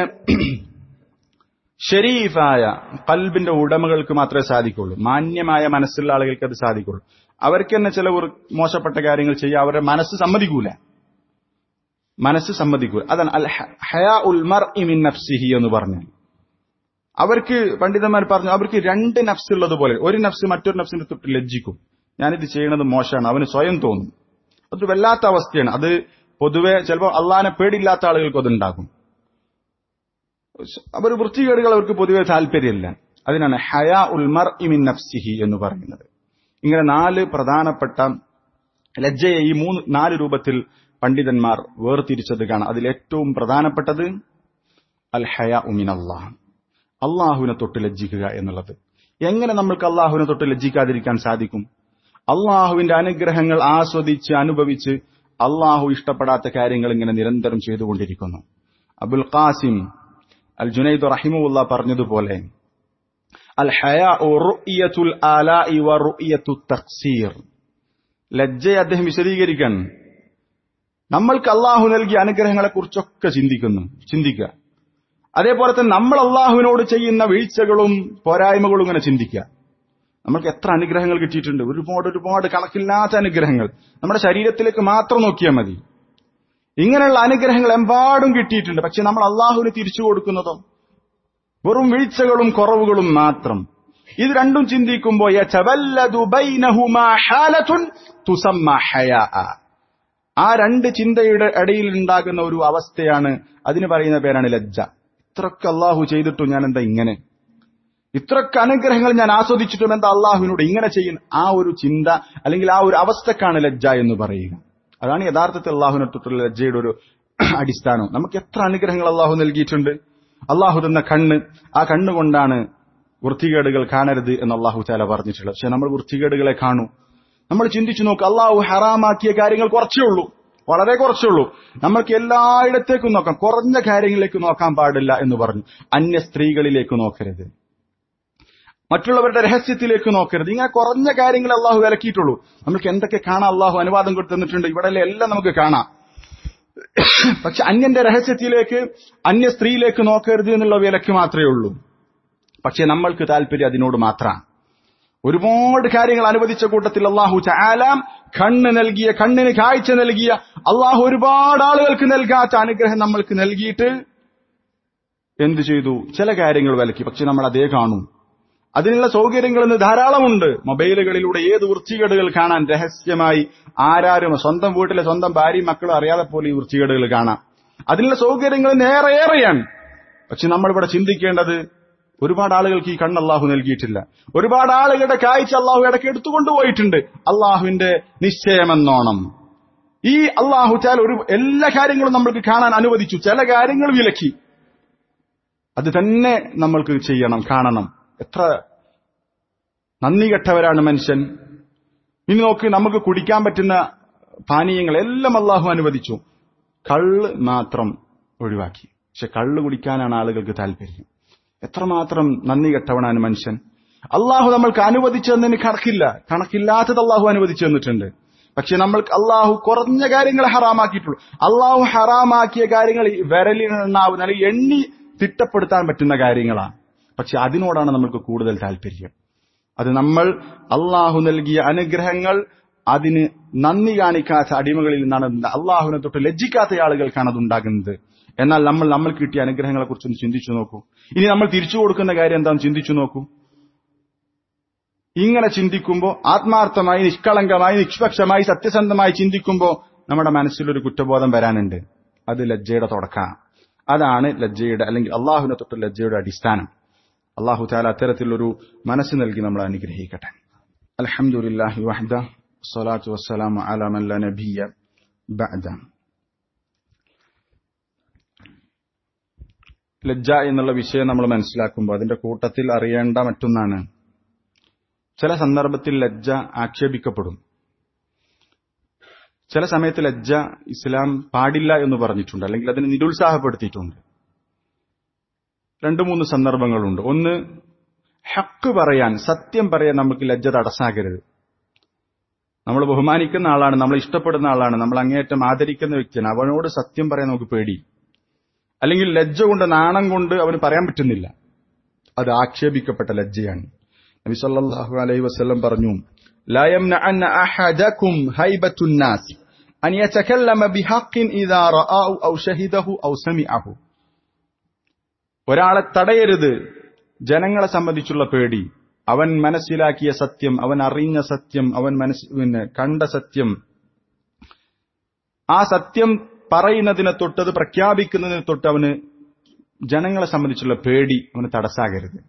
ഷെരീഫായ കൽബിന്റെ ഉടമകൾക്ക് മാത്രമേ സാധിക്കുള്ളൂ മാന്യമായ മനസ്സുള്ള ആളുകൾക്ക് അത് സാധിക്കുള്ളൂ അവർക്ക് തന്നെ ചില മോശപ്പെട്ട കാര്യങ്ങൾ ചെയ്യാൻ അവരുടെ മനസ്സ് സമ്മതിക്കൂല മനസ്സ് സമ്മതിക്കൂല അതാണ് അൽ ഹയാ ഉൽ മർ ഇമിൻ നഫ്സിഹി എന്ന് പറഞ്ഞാൽ അവർക്ക് പണ്ഡിതന്മാർ പറഞ്ഞു അവർക്ക് രണ്ട് നഫ്സ് ഉള്ളതുപോലെ ഒരു നഫ്സ് മറ്റൊരു നഫ്സിന്റെ തൊട്ട് ലജ്ജിക്കും ഞാനിത് ചെയ്യണത് മോശമാണ് അവന് സ്വയം തോന്നും അതൊരു വല്ലാത്ത അവസ്ഥയാണ് അത് പൊതുവെ ചിലപ്പോൾ അള്ളാനെ പേടിയില്ലാത്ത ആളുകൾക്ക് അതുണ്ടാകും അവർ വൃത്തികേടുകൾ അവർക്ക് പൊതുവെ താല്പര്യമില്ല അതിനാണ് ഹയാ ഉൽമർ ഇമിൻ നഫ്സിഹി എന്ന് പറയുന്നത് ഇങ്ങനെ നാല് പ്രധാനപ്പെട്ട ലജ്ജയെ ഈ മൂന്ന് നാല് രൂപത്തിൽ പണ്ഡിതന്മാർ വേർതിരിച്ചത് കാണാം അതിൽ ഏറ്റവും പ്രധാനപ്പെട്ടത് അൽ ഹയ ഉമിൻ അള്ളാഹ് അള്ളാഹുവിനെ തൊട്ട് ലജ്ജിക്കുക എന്നുള്ളത് എങ്ങനെ നമ്മൾക്ക് അള്ളാഹുവിനെ തൊട്ട് ലജ്ജിക്കാതിരിക്കാൻ സാധിക്കും അള്ളാഹുവിന്റെ അനുഗ്രഹങ്ങൾ ആസ്വദിച്ച് അനുഭവിച്ച് അള്ളാഹു ഇഷ്ടപ്പെടാത്ത കാര്യങ്ങൾ ഇങ്ങനെ നിരന്തരം ചെയ്തുകൊണ്ടിരിക്കുന്നു അബുൽ ഖാസിം അൽ ജുനൈദ് റഹിമുല്ല പറഞ്ഞതുപോലെ അൽ ഹയാത്തുൽ തഖ്സീർ ലജ്ജയെ അദ്ദേഹം വിശദീകരിക്കാൻ നമ്മൾക്ക് അള്ളാഹു നൽകിയ അനുഗ്രഹങ്ങളെ കുറിച്ചൊക്കെ ചിന്തിക്കുന്നു ചിന്തിക്കുക അതേപോലെ തന്നെ നമ്മൾ അള്ളാഹുവിനോട് ചെയ്യുന്ന വീഴ്ചകളും പോരായ്മകളും ഇങ്ങനെ ചിന്തിക്കുക നമ്മൾക്ക് എത്ര അനുഗ്രഹങ്ങൾ കിട്ടിയിട്ടുണ്ട് ഒരുപാട് ഒരുപാട് കണക്കില്ലാത്ത അനുഗ്രഹങ്ങൾ നമ്മുടെ ശരീരത്തിലേക്ക് മാത്രം നോക്കിയാൽ മതി ഇങ്ങനെയുള്ള അനുഗ്രഹങ്ങൾ എമ്പാടും കിട്ടിയിട്ടുണ്ട് പക്ഷെ നമ്മൾ അള്ളാഹുവിന് തിരിച്ചു കൊടുക്കുന്നതോ വെറും വീഴ്ചകളും കുറവുകളും മാത്രം ഇത് രണ്ടും ചിന്തിക്കുമ്പോൾ ആ രണ്ട് ചിന്തയുടെ ഇടയിൽ ഉണ്ടാകുന്ന ഒരു അവസ്ഥയാണ് അതിന് പറയുന്ന പേരാണ് ലജ്ജ ഇത്രയൊക്കെ അള്ളാഹു ചെയ്തിട്ടും ഞാൻ എന്താ ഇങ്ങനെ ഇത്രയൊക്കെ അനുഗ്രഹങ്ങൾ ഞാൻ ആസ്വദിച്ചിട്ടും എന്താ അള്ളാഹുവിനോട് ഇങ്ങനെ ചെയ്യുന്ന ആ ഒരു ചിന്ത അല്ലെങ്കിൽ ആ ഒരു അവസ്ഥക്കാണ് ലജ്ജ എന്ന് പറയുക അതാണ് യഥാർത്ഥത്തിൽ അള്ളാഹുവിനെ തൊട്ടുള്ള ലജ്ജയുടെ ഒരു അടിസ്ഥാനം നമുക്ക് എത്ര അനുഗ്രഹങ്ങൾ അള്ളാഹു നൽകിയിട്ടുണ്ട് അള്ളാഹു തന്ന കണ്ണ് ആ കണ്ണുകൊണ്ടാണ് വൃത്തികേടുകൾ കാണരുത് എന്ന് അള്ളാഹു ചാല പറഞ്ഞിട്ടുള്ളത് പക്ഷെ നമ്മൾ വൃത്തികേടുകളെ കാണൂ നമ്മൾ ചിന്തിച്ചു നോക്ക് അള്ളാഹു ഹറാമാക്കിയ കാര്യങ്ങൾ കുറച്ചേ ഉള്ളൂ വളരെ കുറച്ചേ ഉള്ളൂ നമ്മൾക്ക് എല്ലായിടത്തേക്കും നോക്കാം കുറഞ്ഞ കാര്യങ്ങളിലേക്ക് നോക്കാൻ പാടില്ല എന്ന് പറഞ്ഞു അന്യ സ്ത്രീകളിലേക്ക് നോക്കരുത് മറ്റുള്ളവരുടെ രഹസ്യത്തിലേക്ക് നോക്കരുത് ഇങ്ങനെ കുറഞ്ഞ കാര്യങ്ങൾ അള്ളാഹു വിലക്കിയിട്ടുള്ളൂ നമുക്ക് എന്തൊക്കെ കാണാം അള്ളാഹു അനുവാദം കൊടുത്തു തന്നിട്ടുണ്ട് ഇവിടെ എല്ലാം നമുക്ക് കാണാം പക്ഷെ അന്യന്റെ രഹസ്യത്തിലേക്ക് അന്യ സ്ത്രീയിലേക്ക് നോക്കരുത് എന്നുള്ള വിലക്ക് മാത്രമേ ഉള്ളൂ പക്ഷെ നമ്മൾക്ക് താല്പര്യം അതിനോട് മാത്രമാണ് ഒരുപാട് കാര്യങ്ങൾ അനുവദിച്ച കൂട്ടത്തിൽ അള്ളാഹു ചാലാം കണ്ണ് നൽകിയ കണ്ണിന് കാഴ്ച നൽകിയ അള്ളാഹു ഒരുപാട് ആളുകൾക്ക് നൽകാത്ത അനുഗ്രഹം നമ്മൾക്ക് നൽകിയിട്ട് എന്തു ചെയ്തു ചില കാര്യങ്ങൾ വിലക്കി പക്ഷെ നമ്മൾ അതേ കാണൂ അതിനുള്ള സൗകര്യങ്ങൾ ഇന്ന് ധാരാളമുണ്ട് മൊബൈലുകളിലൂടെ ഏത് വൃത്തികേടുകൾ കാണാൻ രഹസ്യമായി ആരാരും സ്വന്തം വീട്ടിലെ സ്വന്തം ഭാര്യയും മക്കളും അറിയാതെ പോലെ ഈ വൃത്തികേടുകൾ കാണാം അതിനുള്ള സൗകര്യങ്ങൾ നേരെ ഏറെയാണ് പക്ഷെ നമ്മളിവിടെ ചിന്തിക്കേണ്ടത് ഒരുപാട് ആളുകൾക്ക് ഈ കണ്ണ് അള്ളാഹു നൽകിയിട്ടില്ല ഒരുപാട് ആളുകളുടെ കാഴ്ച അള്ളാഹു ഇടയ്ക്ക് എടുത്തുകൊണ്ടുപോയിട്ടുണ്ട് അള്ളാഹുവിന്റെ നിശ്ചയമെന്നോണം ഈ അള്ളാഹു ചാൽ ഒരു എല്ലാ കാര്യങ്ങളും നമ്മൾക്ക് കാണാൻ അനുവദിച്ചു ചില കാര്യങ്ങൾ വിലക്കി അത് തന്നെ നമ്മൾക്ക് ചെയ്യണം കാണണം എത്ര നന്ദി കെട്ടവരാണ് മനുഷ്യൻ ഇനി നോക്ക് നമുക്ക് കുടിക്കാൻ പറ്റുന്ന പാനീയങ്ങൾ എല്ലാം അള്ളാഹു അനുവദിച്ചു കള്ള് മാത്രം ഒഴിവാക്കി പക്ഷെ കള്ള് കുടിക്കാനാണ് ആളുകൾക്ക് താല്പര്യം എത്രമാത്രം നന്ദി കെട്ടവനാണ് മനുഷ്യൻ അള്ളാഹു നമ്മൾക്ക് അനുവദിച്ചു തന്നതിന് കണക്കില്ല കണക്കില്ലാത്തത് അള്ളാഹു അനുവദിച്ചു തന്നിട്ടുണ്ട് പക്ഷെ നമ്മൾക്ക് അള്ളാഹു കുറഞ്ഞ കാര്യങ്ങൾ ഹറാമാക്കിയിട്ടുള്ളൂ അള്ളാഹു ഹറാമാക്കിയ കാര്യങ്ങൾ വിരലിനെണ്ണാവുന്ന അല്ലെങ്കിൽ എണ്ണി തിട്ടപ്പെടുത്താൻ പറ്റുന്ന കാര്യങ്ങളാണ് പക്ഷെ അതിനോടാണ് നമ്മൾക്ക് കൂടുതൽ താല്പര്യം അത് നമ്മൾ അള്ളാഹു നൽകിയ അനുഗ്രഹങ്ങൾ അതിന് നന്ദി കാണിക്കാത്ത അടിമകളിൽ നിന്നാണ് അള്ളാഹുവിനെ തൊട്ട് ലജ്ജിക്കാത്ത ആളുകൾക്കാണ് അത് ഉണ്ടാകുന്നത് എന്നാൽ നമ്മൾ നമ്മൾ കിട്ടിയ അനുഗ്രഹങ്ങളെ കുറിച്ചൊന്ന് ചിന്തിച്ചു നോക്കൂ ഇനി നമ്മൾ തിരിച്ചു കൊടുക്കുന്ന കാര്യം എന്താണെന്ന് ചിന്തിച്ചു നോക്കൂ ഇങ്ങനെ ചിന്തിക്കുമ്പോൾ ആത്മാർത്ഥമായി നിഷ്കളങ്കമായി നിഷ്പക്ഷമായി സത്യസന്ധമായി ചിന്തിക്കുമ്പോൾ നമ്മുടെ മനസ്സിലൊരു കുറ്റബോധം വരാനുണ്ട് അത് ലജ്ജയുടെ തുടക്കമാണ് അതാണ് ലജ്ജയുടെ അല്ലെങ്കിൽ അള്ളാഹുവിനെ തൊട്ട് ലജ്ജയുടെ അടിസ്ഥാനം അള്ളാഹു താല അത്തരത്തിലൊരു മനസ്സ് നൽകി നമ്മൾ അനുഗ്രഹിക്കട്ടെ അലഹമുല്ലാഹി വഹദ സ്വലാത്തു വസ്സലാമു അലാ മൻ ലാ നബിയ ബഅദ ലജ്ജ എന്നുള്ള വിഷയം നമ്മൾ മനസ്സിലാക്കുമ്പോൾ അതിന്റെ കൂട്ടത്തിൽ അറിയേണ്ട മറ്റൊന്നാണ് ചില സന്ദർഭത്തിൽ ലജ്ജ ആക്ഷേപിക്കപ്പെടും ചില സമയത്ത് ലജ്ജ ഇസ്ലാം പാടില്ല എന്ന് പറഞ്ഞിട്ടുണ്ട് അല്ലെങ്കിൽ അതിനെ നിരുത്സാഹപ്പെടുത്തിയിട്ടുണ്ട് രണ്ടു മൂന്ന് സന്ദർഭങ്ങളുണ്ട് ഒന്ന് ഹക്ക് പറയാൻ സത്യം പറയാൻ നമുക്ക് ലജ്ജ തടസ്സാകരുത് നമ്മൾ ബഹുമാനിക്കുന്ന ആളാണ് നമ്മൾ ഇഷ്ടപ്പെടുന്ന ആളാണ് നമ്മൾ അങ്ങേയറ്റം ആദരിക്കുന്ന വ്യക്തിയാണ് അവനോട് സത്യം പറയാൻ നമുക്ക് പേടി അല്ലെങ്കിൽ ലജ്ജ കൊണ്ട് നാണം കൊണ്ട് അവന് പറയാൻ പറ്റുന്നില്ല അത് ആക്ഷേപിക്കപ്പെട്ട ലജ്ജയാണ് നബി സല്ലല്ലാഹു അലൈഹി വസല്ലം പറഞ്ഞു لا يمنعن أحدكم هيبة الناس أن يتكلم بحق إذا رآه أو شهده أو سمعه ഒരാളെ തടയരുത് ജനങ്ങളെ സംബന്ധിച്ചുള്ള പേടി അവൻ മനസ്സിലാക്കിയ സത്യം അവൻ അറിഞ്ഞ സത്യം അവൻ മനസ്സ് പിന്നെ കണ്ട സത്യം ആ സത്യം പറയുന്നതിനെ തൊട്ട് അത് പ്രഖ്യാപിക്കുന്നതിനെ തൊട്ട് അവന് ജനങ്ങളെ സംബന്ധിച്ചുള്ള പേടി അവന് തടസ്സാകരുത്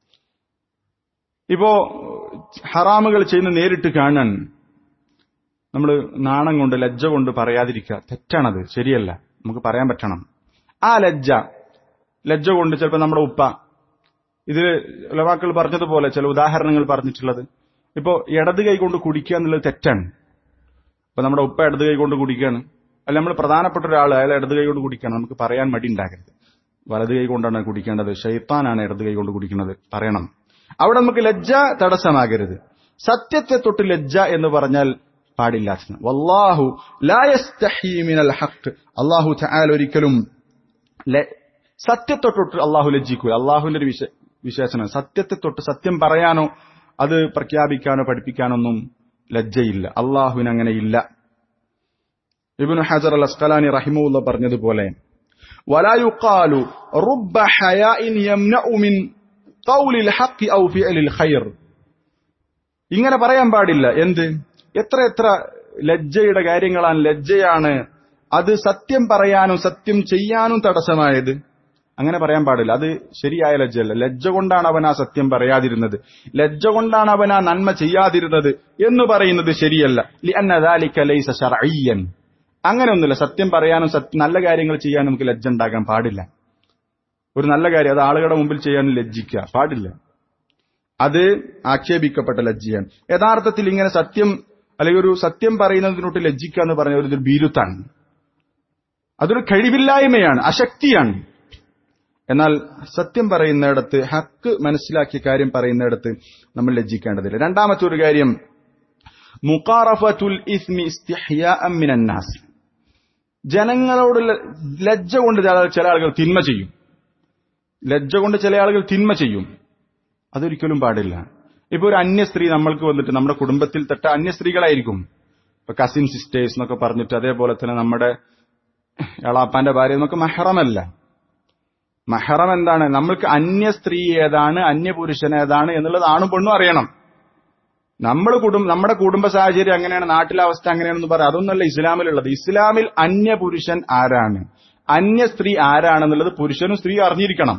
ഇപ്പോ ഹറാമുകൾ ചെയ്യുന്ന നേരിട്ട് കാണാൻ നമ്മൾ നാണം കൊണ്ട് ലജ്ജ കൊണ്ട് പറയാതിരിക്കുക തെറ്റാണത് ശരിയല്ല നമുക്ക് പറയാൻ പറ്റണം ആ ലജ്ജ ലജ്ജ കൊണ്ട് ചിലപ്പോൾ നമ്മുടെ ഉപ്പ ഇത് ലവാക്കൾ പറഞ്ഞതുപോലെ ചില ഉദാഹരണങ്ങൾ പറഞ്ഞിട്ടുള്ളത് ഇപ്പോ ഇടത് കൈ കൊണ്ട് കുടിക്കുക എന്നുള്ളത് തെറ്റാണ് അപ്പൊ നമ്മുടെ ഉപ്പ ഇടത് കൈ കൊണ്ട് കുടിക്കുകയാണ് അല്ല നമ്മൾ പ്രധാനപ്പെട്ട ഒരാൾ അയാൾ ഇടത് കൈ കൊണ്ട് കുടിക്കുകയാണ് നമുക്ക് പറയാൻ മടി ഉണ്ടാകരുത് വലത് കൈ കൊണ്ടാണ് കുടിക്കേണ്ടത് ഷെയ്ത്താനാണ് ഇടത് കൈ കൊണ്ട് കുടിക്കുന്നത് പറയണം അവിടെ നമുക്ക് ലജ്ജ തടസ്സമാകരുത് സത്യത്തെ തൊട്ട് ലജ്ജ എന്ന് പറഞ്ഞാൽ പാടില്ലാത്ത വല്ലാഹു മിനൽ ഹഖ് അള്ളാഹു തആല ഒരിക്കലും സത്യത്തെ തൊട്ട് അള്ളാഹു ലജ്ജിക്കൂല അള്ളാഹുവിന്റെ ഒരു വിശ വിശേഷണം സത്യത്തെ തൊട്ട് സത്യം പറയാനോ അത് പ്രഖ്യാപിക്കാനോ പഠിപ്പിക്കാനൊന്നും ലജ്ജയില്ല അള്ളാഹുവിന് അങ്ങനെ ഇല്ല ഇബ്നു ഹജർ അൽ അസ്കലാനി റഹിമുല്ല പറഞ്ഞതുപോലെ ولا يقال رب حياء يمنع من قول الحق او فعل الخير ഇങ്ങനെ പറയാൻ പാടില്ല എന്ത് എത്ര എത്ര ലജ്ജയുടെ കാര്യങ്ങളാണ് ലജ്ജയാണ് അത് സത്യം പറയാനും സത്യം ചെയ്യാനും തടസ്സമായത് അങ്ങനെ പറയാൻ പാടില്ല അത് ശരിയായ ലജ്ജയല്ല ലജ്ജ കൊണ്ടാണ് അവൻ ആ സത്യം പറയാതിരുന്നത് ലജ്ജ കൊണ്ടാണ് അവൻ ആ നന്മ ചെയ്യാതിരുന്നത് എന്ന് പറയുന്നത് ശരിയല്ല അങ്ങനെയൊന്നുമില്ല സത്യം പറയാനും നല്ല കാര്യങ്ങൾ ചെയ്യാനും നമുക്ക് ലജ്ജ ഉണ്ടാകാൻ പാടില്ല ഒരു നല്ല കാര്യം അത് ആളുകളുടെ മുമ്പിൽ ചെയ്യാനും ലജ്ജിക്കുക പാടില്ല അത് ആക്ഷേപിക്കപ്പെട്ട ലജ്ജയാണ് യഥാർത്ഥത്തിൽ ഇങ്ങനെ സത്യം അല്ലെങ്കിൽ ഒരു സത്യം പറയുന്നതിനോട്ട് ലജ്ജിക്കുക എന്ന് പറഞ്ഞ ഒരു ബീരുത്താണ് അതൊരു കഴിവില്ലായ്മയാണ് അശക്തിയാണ് എന്നാൽ സത്യം പറയുന്നിടത്ത് ഹക്ക് മനസ്സിലാക്കിയ കാര്യം പറയുന്നിടത്ത് നമ്മൾ ലജ്ജിക്കേണ്ടതില്ല രണ്ടാമത്തെ ഒരു കാര്യം മുഖാറഫത്തുൽ ഇസ്മി മിനന്നാസ് ജനങ്ങളോട് ലജ്ജ കൊണ്ട് ചില ആളുകൾ തിന്മ ചെയ്യും ലജ്ജ കൊണ്ട് ചില ആളുകൾ തിന്മ ചെയ്യും അതൊരിക്കലും പാടില്ല ഇപ്പൊ ഒരു അന്യ സ്ത്രീ നമ്മൾക്ക് വന്നിട്ട് നമ്മുടെ കുടുംബത്തിൽ തൊട്ട അന്യ സ്ത്രീകളായിരിക്കും ഇപ്പൊ കസിൻ സിസ്റ്റേഴ്സ് എന്നൊക്കെ പറഞ്ഞിട്ട് അതേപോലെ തന്നെ നമ്മുടെ എളാപ്പാന്റെ ഭാര്യ നമുക്ക് മഹറമല്ല മഹറം എന്താണ് നമ്മൾക്ക് അന്യ സ്ത്രീ ഏതാണ് അന്യ പുരുഷൻ ഏതാണ് എന്നുള്ളത് ആണും പെണ്ണും അറിയണം നമ്മൾ കുടുംബ നമ്മുടെ കുടുംബ സാഹചര്യം അങ്ങനെയാണ് നാട്ടിലെ അവസ്ഥ അങ്ങനെയാണെന്ന് പറയാം അതൊന്നല്ല ഇസ്ലാമിലുള്ളത് ഇസ്ലാമിൽ അന്യ പുരുഷൻ ആരാണ് അന്യ സ്ത്രീ ആരാണെന്നുള്ളത് പുരുഷനും സ്ത്രീ അറിഞ്ഞിരിക്കണം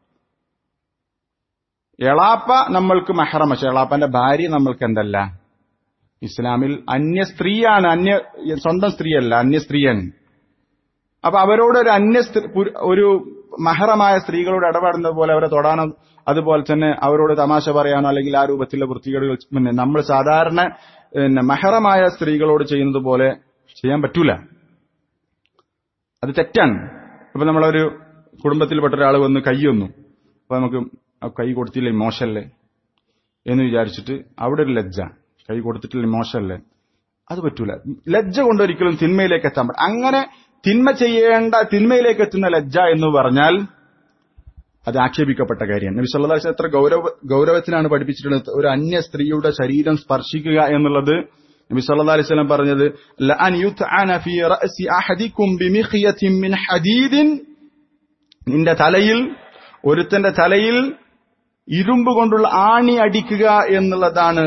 എളാപ്പ നമ്മൾക്ക് മഹറം പക്ഷെ എളാപ്പന്റെ ഭാര്യ നമ്മൾക്ക് എന്തല്ല ഇസ്ലാമിൽ അന്യ സ്ത്രീയാണ് അന്യ സ്വന്തം സ്ത്രീയല്ല അന്യ സ്ത്രീയാണ് അപ്പൊ അവരോട് ഒരു അന്യ ഒരു മഹറമായ സ്ത്രീകളോട് ഇടപെടുന്നത് പോലെ അവരെ തൊടാനോ അതുപോലെ തന്നെ അവരോട് തമാശ പറയാനോ അല്ലെങ്കിൽ ആ രൂപത്തിലുള്ള വൃത്തികേടുകൾ പിന്നെ നമ്മൾ സാധാരണ പിന്നെ മഹറമായ സ്ത്രീകളോട് ചെയ്യുന്നത് പോലെ ചെയ്യാൻ പറ്റൂല അത് തെറ്റാണ് ഇപ്പൊ നമ്മളൊരു കുടുംബത്തിൽപ്പെട്ട ഒരാൾ വന്ന് കൈ വന്നു അപ്പൊ നമുക്ക് കൈ കൊടുത്തില്ലേ മോശമല്ലേ എന്ന് വിചാരിച്ചിട്ട് അവിടെ ഒരു ലജ്ജ കൈ കൊടുത്തിട്ടില്ലേ മോശമല്ലേ അത് പറ്റൂല ലജ്ജ കൊണ്ടൊരിക്കലും തിന്മയിലേക്ക് എത്താൻ പറ്റും അങ്ങനെ തിന്മ ചെയ്യേണ്ട തിന്മയിലേക്ക് എത്തുന്ന ലജ്ജ എന്ന് പറഞ്ഞാൽ അത് ആക്ഷേപിക്കപ്പെട്ട കാര്യമാണ് നബി സല്ലല്ലാഹു അലൈഹി എത്ര ഗൗരവ ഗൗരവത്തിനാണ് പഠിപ്പിച്ചിട്ടുള്ളത് ഒരു അന്യ സ്ത്രീയുടെ ശരീരം സ്പർശിക്കുക എന്നുള്ളത് നബി സല്ലല്ലാഹു അലൈഹി വസല്ലം പറഞ്ഞത് ലഅൻ യുത്അന ഫീ റഅസി അഹദികും ബിമിഖ്യത്തിൻ മിൻ ഹദീദിൻ നിന്റെ തലയിൽ ഒരുത്തന്റെ തലയിൽ ഇരുമ്പ് കൊണ്ടുള്ള ആണി അടിക്കുക എന്നുള്ളതാണ്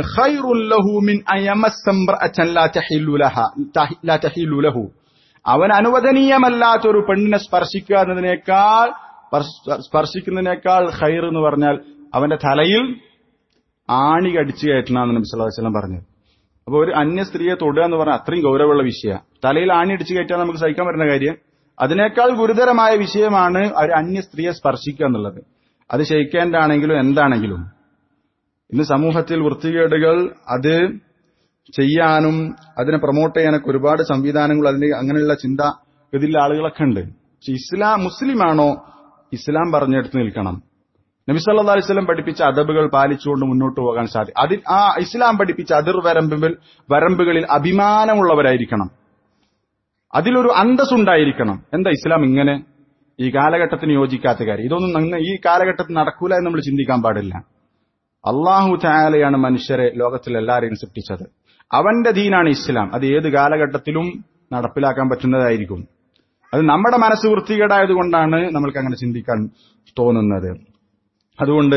അവൻ അനുവദനീയമല്ലാത്ത ഒരു പെണ്ണിനെ സ്പർശിക്കുക എന്നതിനേക്കാൾ സ്പർശിക്കുന്നതിനേക്കാൾ ഖൈർ എന്ന് പറഞ്ഞാൽ അവന്റെ തലയിൽ ആണി കടിച്ചു കയറ്റണമെന്ന് നബി സല്ലല്ലാഹു അലൈഹി വസല്ലം പറഞ്ഞു അപ്പൊ ഒരു അന്യ സ്ത്രീയെ തൊടുക എന്ന് പറഞ്ഞാൽ അത്രയും ഗൗരവമുള്ള വിഷയ തലയിൽ ആണി അടിച്ചു കയറ്റാൻ നമുക്ക് സഹിക്കാൻ പറ്റുന്ന കാര്യം അതിനേക്കാൾ ഗുരുതരമായ വിഷയമാണ് ഒരു അന്യ സ്ത്രീയെ സ്പർശിക്കുക എന്നുള്ളത് അത് ക്ഷയിക്കേണ്ടാണെങ്കിലും എന്താണെങ്കിലും ഇന്ന് സമൂഹത്തിൽ വൃത്തികേടുകൾ അത് ചെയ്യാനും അതിനെ പ്രൊമോട്ട് ചെയ്യാനൊക്കെ ഒരുപാട് സംവിധാനങ്ങൾ അതിന്റെ അങ്ങനെയുള്ള ചിന്ത ഇതിലുള്ള ആളുകളൊക്കെ ഉണ്ട് പക്ഷെ ഇസ്ലാം മുസ്ലിമാണോ ഇസ്ലാം പറഞ്ഞെടുത്ത് നിൽക്കണം നബി സല്ലല്ലാഹു അലൈഹി വസല്ലം പഠിപ്പിച്ച അദബുകൾ പാലിച്ചുകൊണ്ട് മുന്നോട്ട് പോകാൻ സാധിക്കും അതിൽ ആ ഇസ്ലാം പഠിപ്പിച്ച അതിർ വരമ്പുകൾ വരമ്പുകളിൽ അഭിമാനമുള്ളവരായിരിക്കണം അതിലൊരു അന്തസ്സുണ്ടായിരിക്കണം എന്താ ഇസ്ലാം ഇങ്ങനെ ഈ കാലഘട്ടത്തിന് യോജിക്കാത്ത കാര്യം ഇതൊന്നും നങ്ങ ഈ കാലഘട്ടത്തിൽ നടക്കൂല എന്ന് നമ്മൾ ചിന്തിക്കാൻ പാടില്ല അള്ളാഹു ചായാലയാണ് മനുഷ്യരെ ലോകത്തിൽ എല്ലാവരെയും സൃഷ്ടിച്ചത് അവന്റെ ദീനാണ് ഇസ്ലാം അത് ഏത് കാലഘട്ടത്തിലും നടപ്പിലാക്കാൻ പറ്റുന്നതായിരിക്കും അത് നമ്മുടെ മനസ്സ് വൃത്തികേടായതുകൊണ്ടാണ് നമ്മൾക്ക് അങ്ങനെ ചിന്തിക്കാൻ തോന്നുന്നത് അതുകൊണ്ട്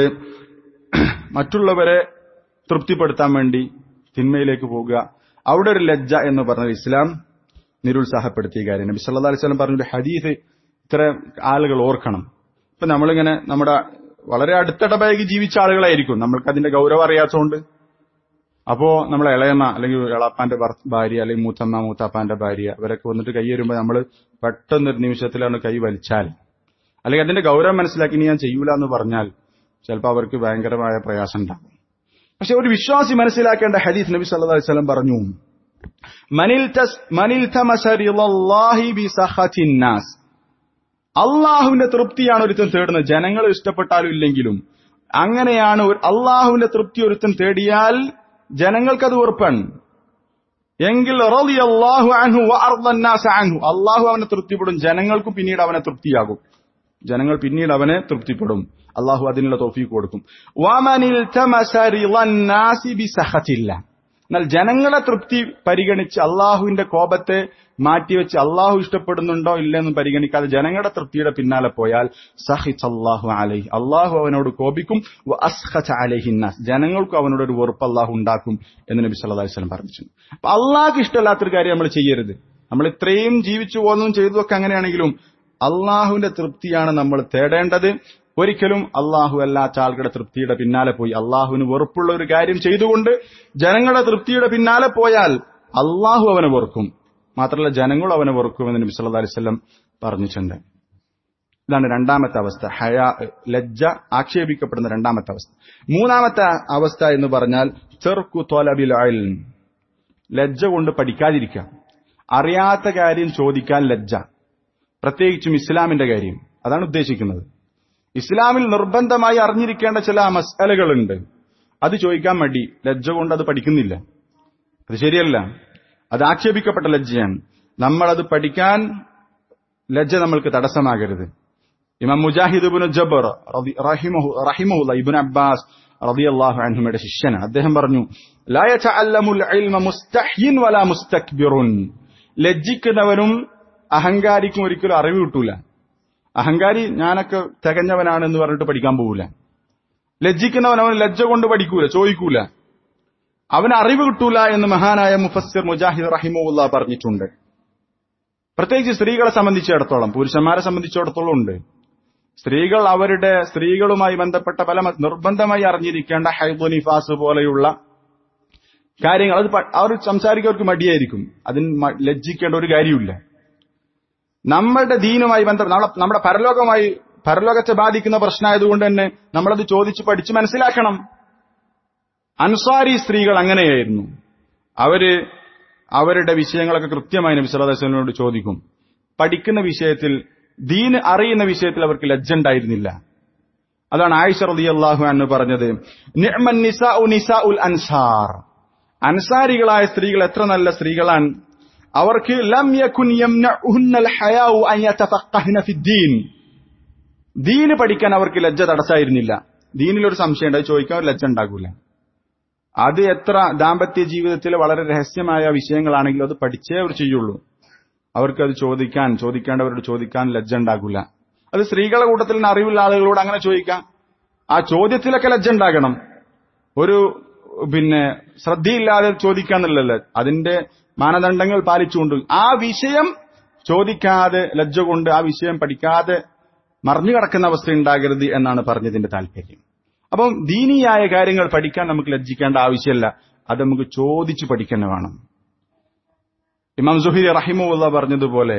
മറ്റുള്ളവരെ തൃപ്തിപ്പെടുത്താൻ വേണ്ടി തിന്മയിലേക്ക് പോകുക അവിടെ ഒരു ലജ്ജ എന്ന് പറഞ്ഞത് ഇസ്ലാം നിരുത്സാഹപ്പെടുത്തിയ കാര്യം നബി സല്ലല്ലാഹു അലൈഹി വസല്ലം പറഞ്ഞൊരു ഹദീസ് ഇത്ര ആളുകൾ ഓർക്കണം ഇപ്പൊ നമ്മളിങ്ങനെ നമ്മുടെ വളരെ അടുത്തിടപഴകി ജീവിച്ച ആളുകളായിരിക്കും നമ്മൾക്ക് അതിന്റെ ഗൗരവം അറിയാത്തതുകൊണ്ട് അപ്പോ നമ്മളെ ഇളയമ്മ അല്ലെങ്കിൽ ഇളാപ്പാന്റെ ഭാര്യ അല്ലെങ്കിൽ മൂത്തമ്മ മൂത്താപ്പാന്റെ ഭാര്യ അവരൊക്കെ വന്നിട്ട് കൈ വരുമ്പോൾ നമ്മൾ പെട്ടെന്ന് ഒരു നിമിഷത്തിലാണ് കൈ വലിച്ചാൽ അല്ലെങ്കിൽ അതിന്റെ ഗൗരവം മനസ്സിലാക്കി ഇനി ഞാൻ ചെയ്യൂല എന്ന് പറഞ്ഞാൽ ചിലപ്പോൾ അവർക്ക് ഭയങ്കരമായ പ്രയാസം ഉണ്ടാകും പക്ഷെ ഒരു വിശ്വാസി മനസ്സിലാക്കേണ്ട ഹദീസ് നബി സല്ലല്ലാഹു അലൈഹി വസല്ലം പറഞ്ഞു മനിൽ തസ് മനിൽ തമസരില്ലാഹി ബിസഖത്തിൻ നാസ് അള്ളാഹുവിന്റെ തൃപ്തിയാണ് ഒരുത്തൻ തേടുന്നത് ജനങ്ങൾ ഇഷ്ടപ്പെട്ടാലും ഇല്ലെങ്കിലും അങ്ങനെയാണ് അള്ളാഹുവിന്റെ തൃപ്തി ഒരുത്തൻ തേടിയാൽ ജനങ്ങൾക്കത് ഉറപ്പാണ് എങ്കിൽ അള്ളാഹു അൻഹു അൻഹു അള്ളാഹു അവനെ തൃപ്തിപ്പെടും ജനങ്ങൾക്കും പിന്നീട് അവനെ തൃപ്തിയാകും ജനങ്ങൾ പിന്നീട് അവനെ തൃപ്തിപ്പെടും അള്ളാഹു അതിനുള്ള തോഫീക്ക് കൊടുക്കും എന്നാൽ ജനങ്ങളെ തൃപ്തി പരിഗണിച്ച് അള്ളാഹുവിന്റെ കോപത്തെ മാറ്റിവെച്ച് അള്ളാഹു ഇഷ്ടപ്പെടുന്നുണ്ടോ ഇല്ലെന്ന് പരിഗണിക്കാതെ ജനങ്ങളുടെ തൃപ്തിയുടെ പിന്നാലെ പോയാൽ സഹിച്ച് അള്ളാഹു അലഹി അള്ളാഹു അവനോട് കോപിക്കും അലഹിന്നാസ് ജനങ്ങൾക്കും അവനോട് ഒരു വെറുപ്പ് അള്ളാഹു ഉണ്ടാക്കും എന്ന് നബി സല്ലല്ലാഹു അലൈഹി വസല്ലം പറഞ്ഞിട്ടുണ്ട് അപ്പൊ അള്ളാഹ്ക്ക് ഇഷ്ടമല്ലാത്തൊരു കാര്യം നമ്മൾ ചെയ്യരുത് നമ്മൾ ഇത്രയും ജീവിച്ചു പോകുന്നതും ചെയ്തതൊക്കെ അങ്ങനെയാണെങ്കിലും അള്ളാഹുവിന്റെ തൃപ്തിയാണ് നമ്മൾ തേടേണ്ടത് ഒരിക്കലും അള്ളാഹു അല്ലാത്ത ആളുകളുടെ തൃപ്തിയുടെ പിന്നാലെ പോയി അള്ളാഹുവിന് വെറുപ്പുള്ള ഒരു കാര്യം ചെയ്തുകൊണ്ട് ജനങ്ങളുടെ തൃപ്തിയുടെ പിന്നാലെ പോയാൽ അള്ളാഹു അവനെ വെറുക്കും മാത്രമല്ല ജനങ്ങളും അവനെ വെറുക്കുമെന്ന് നബി സല്ലല്ലാഹു അലൈഹി വസല്ലം പറഞ്ഞിട്ടുണ്ട് ഇതാണ് രണ്ടാമത്തെ അവസ്ഥ ഹയാ ലജ്ജ ആക്ഷേപിക്കപ്പെടുന്ന രണ്ടാമത്തെ അവസ്ഥ മൂന്നാമത്തെ അവസ്ഥ എന്ന് പറഞ്ഞാൽ ചെറുക്കു തോലബിൽ ലജ്ജ കൊണ്ട് പഠിക്കാതിരിക്കാം അറിയാത്ത കാര്യം ചോദിക്കാൻ ലജ്ജ പ്രത്യേകിച്ചും ഇസ്ലാമിന്റെ കാര്യം അതാണ് ഉദ്ദേശിക്കുന്നത് ഇസ്ലാമിൽ നിർബന്ധമായി അറിഞ്ഞിരിക്കേണ്ട ചില മസലകളുണ്ട് അത് ചോദിക്കാൻ മടി ലജ്ജ കൊണ്ട് അത് പഠിക്കുന്നില്ല അത് ശരിയല്ല അത് ആക്ഷേപിക്കപ്പെട്ട ലജ്ജയാണ് നമ്മളത് പഠിക്കാൻ ലജ്ജ നമ്മൾക്ക് തടസ്സമാകരുത് ഇമാം മുജാഹിദ് ഇബുൻ ജബർ റഹിമുല്ല ഇബുൻ അബ്ബാസ് റളിയല്ലാഹു അൻഹുമയുടെ ശിഷ്യനാണ് അദ്ദേഹം പറഞ്ഞു ലാ യതഅല്ലമുൽ ഇൽമ മുസ്തഹ്യിൻ വലാ മുസ്തക്ബിറുൻ ലജ്ജിക്കുന്നവനും അഹങ്കാരിക്കും ഒരിക്കലും അറിവ് കിട്ടൂല അഹങ്കാരി ഞാനൊക്കെ തികഞ്ഞവനാണ് എന്ന് പറഞ്ഞിട്ട് പഠിക്കാൻ പോകൂല ലജ്ജിക്കുന്നവൻ അവൻ ലജ്ജ കൊണ്ട് പഠിക്കൂല ചോദിക്കൂല അവന് അറിവ് കിട്ടൂല എന്ന് മഹാനായ മുഫസ്സിർ മുജാഹിദ് റഹിമുല്ല പറഞ്ഞിട്ടുണ്ട് പ്രത്യേകിച്ച് സ്ത്രീകളെ സംബന്ധിച്ചിടത്തോളം പുരുഷന്മാരെ സംബന്ധിച്ചിടത്തോളം ഉണ്ട് സ്ത്രീകൾ അവരുടെ സ്ത്രീകളുമായി ബന്ധപ്പെട്ട പല നിർബന്ധമായി അറിഞ്ഞിരിക്കേണ്ട ഹൈബു നിഫാസ് പോലെയുള്ള കാര്യങ്ങൾ അത് അവർ സംസാരിക്കാൻ അവർക്ക് മടിയായിരിക്കും അതിന് ലജ്ജിക്കേണ്ട ഒരു കാര്യമില്ല നമ്മളുടെ ദീനുമായി ബന്ധപ്പെട്ട നമ്മുടെ പരലോകമായി പരലോകത്തെ ബാധിക്കുന്ന പ്രശ്നമായതുകൊണ്ട് തന്നെ നമ്മളത് ചോദിച്ച് പഠിച്ച് മനസ്സിലാക്കണം അൻസാരി സ്ത്രീകൾ അങ്ങനെയായിരുന്നു അവര് അവരുടെ വിഷയങ്ങളൊക്കെ കൃത്യമായി നബി സല്ലല്ലാഹു അലൈഹി വസല്ലമയോട് ചോദിക്കും പഠിക്കുന്ന വിഷയത്തിൽ ദീന് അറിയുന്ന വിഷയത്തിൽ അവർക്ക് ലജ്ജ ഉണ്ടായിരുന്നില്ല അതാണ് ആയിഷ റളിയല്ലാഹു അൻഹു പറഞ്ഞത് നിഅമൻ നിസാഉ നിസാഉൽ അൻസാർ അൻസാരികളായ സ്ത്രീകൾ എത്ര നല്ല സ്ത്രീകളാണ് അവർക്ക് ലം യകുൻ യംനഉഹുന്നൽ ഹയാഉ അൻ യതഫഖഹന ഫിദ്ദീൻ ദീന് പഠിക്കാൻ അവർക്ക് ലജ്ജ തടസ്സായിരുന്നില്ല ദീനിലൊരു സംശയം ഉണ്ട് അത് ചോദിക്കാൻ ഒരു ലജ്ജ ഉണ്ടാകൂല അത് എത്ര ദാമ്പത്യ ജീവിതത്തിൽ വളരെ രഹസ്യമായ വിഷയങ്ങളാണെങ്കിലും അത് പഠിച്ചേ അവർ ചെയ്യുള്ളൂ അവർക്ക് അത് ചോദിക്കാൻ ചോദിക്കേണ്ടവരോട് ചോദിക്കാൻ ലജ്ജ ഉണ്ടാകൂല അത് സ്ത്രീകളുടെ കൂട്ടത്തിൽ നിന്ന് അറിവുള്ള ആളുകളോട് അങ്ങനെ ചോദിക്കാം ആ ചോദ്യത്തിലൊക്കെ ലജ്ജ ഉണ്ടാകണം ഒരു പിന്നെ ശ്രദ്ധയില്ലാതെ ചോദിക്കാന്നുള്ളല്ലോ അതിന്റെ മാനദണ്ഡങ്ങൾ പാലിച്ചുകൊണ്ട് ആ വിഷയം ചോദിക്കാതെ ലജ്ജ കൊണ്ട് ആ വിഷയം പഠിക്കാതെ മറിഞ്ഞു കിടക്കുന്ന അവസ്ഥ ഉണ്ടാകരുത് എന്നാണ് പറഞ്ഞതിന്റെ താല്പര്യം അപ്പം ദീനീയായ കാര്യങ്ങൾ പഠിക്കാൻ നമുക്ക് ലജ്ജിക്കേണ്ട ആവശ്യമല്ല അത് നമുക്ക് ചോദിച്ചു പഠിക്കുന്ന വേണം ഇമാം സുഹീർ റഹിമുള്ള പറഞ്ഞതുപോലെ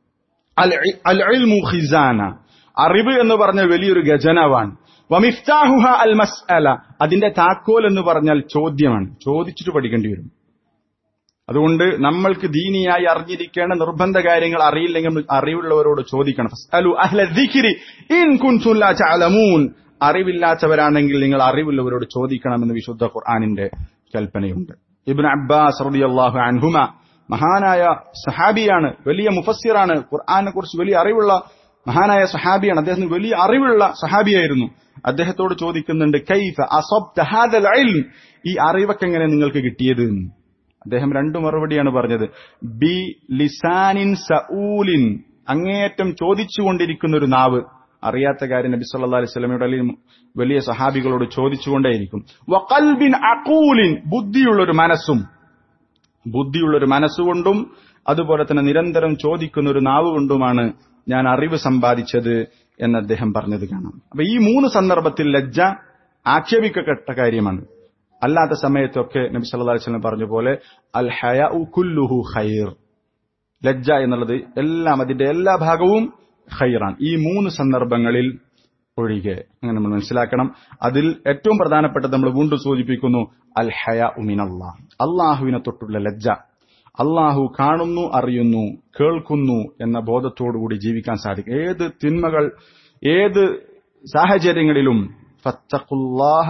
അൽ ഇൽമു ഖിസാന അറിവ് എന്ന് പറഞ്ഞ വലിയൊരു ഖജനവാണ് വമിഫ്താഹുഹ അൽ മസ്അല അതിന്റെ താക്കോൽ എന്ന് പറഞ്ഞാൽ ചോദ്യമാണ് ചോദിച്ചിട്ട് പഠിക്കേണ്ടി വരും അതുകൊണ്ട് നമ്മൾക്ക് ദീനിയായി അറിഞ്ഞിരിക്കേണ്ട നിർബന്ധ കാര്യങ്ങൾ അറിയില്ലെങ്കിൽ അറിവുള്ളവരോട് ചോദിക്കണം ഫസ്അലു അഹ്ല ദിക്രി ഇൻ കുൻതും ലാ തഅലമൂൻ അറിവില്ലാത്തവരാണെങ്കിൽ നിങ്ങൾ അറിവുള്ളവരോട് ചോദിക്കണമെന്ന് വിശുദ്ധ ഖുർആനിന്റെ കൽപ്പനയുണ്ട് ഇബ്നു അബ്ബാസ് റളിയല്ലാഹു അൻഹുമ മഹാനായ സഹാബിയാണ് വലിയ മുഫസ്സിറാണ് ഖുർആനെ കുറിച്ച് വലിയ അറിവുള്ള മഹാനായ സഹാബിയാണ് അദ്ദേഹത്തിന് വലിയ അറിവുള്ള സഹാബിയായിരുന്നു അദ്ദേഹത്തോട് ചോദിക്കുന്നുണ്ട് കൈഫ അസബ്ത ഹാദൽ ഇൽം ഈ അറിവൊക്കെ എങ്ങനെ നിങ്ങൾക്ക് കിട്ടിയത് അദ്ദേഹം രണ്ടു മറുപടിയാണ് പറഞ്ഞത് ബി ലിസാനിൻ സഊലിൻ അങ്ങേയറ്റം ചോദിച്ചുകൊണ്ടിരിക്കുന്ന ഒരു നാവ് അറിയാത്ത കാര്യം നബി സല്ലല്ലാഹു അലൈഹി വസല്ലമയുടെ അല്ലെങ്കിൽ വലിയ സഹാബികളോട് ചോദിച്ചുകൊണ്ടേയിരിക്കും വഖൽബിൻ അഖൂലിൻ ബുദ്ധിയുള്ള ഒരു മനസ്സും ബുദ്ധിയുള്ള ഒരു മനസ്സുകൊണ്ടും അതുപോലെ തന്നെ നിരന്തരം ചോദിക്കുന്ന ഒരു നാവ് കൊണ്ടുമാണ് ഞാൻ അറിവ് സമ്പാദിച്ചത് എന്ന് അദ്ദേഹം പറഞ്ഞത് കാണാം അപ്പൊ ഈ മൂന്ന് സന്ദർഭത്തിൽ ലജ്ജ ആക്ഷേപിക്കപ്പെട്ട കാര്യമാണ് അല്ലാത്ത സമയത്തൊക്കെ നബി സല്ലല്ലാഹു അലൈഹി വസല്ലം പറഞ്ഞ പോലെ അൽ ഹയഉ കുല്ലുഹു ഖൈർ ലജ്ജ എന്നുള്ളത് എല്ലാം അതിന്റെ എല്ലാ ഭാഗവും ഖൈറാണ് ഈ മൂന്ന് സന്ദർഭങ്ങളിൽ ഒഴികെ അങ്ങനെ നമ്മൾ മനസ്സിലാക്കണം അതിൽ ഏറ്റവും പ്രധാനപ്പെട്ടത് നമ്മൾ വീണ്ടും സൂചിപ്പിക്കുന്നു അൽ ഹയ ഉമിനല്ലാ അള്ളാഹുവിനെ തൊട്ടുള്ള ലജ്ജ അള്ളാഹു കാണുന്നു അറിയുന്നു കേൾക്കുന്നു എന്ന ബോധത്തോടുകൂടി ജീവിക്കാൻ സാധിക്കും ഏത് തിന്മകൾ ഏത് സാഹചര്യങ്ങളിലും ഫത്തഖുല്ലാഹ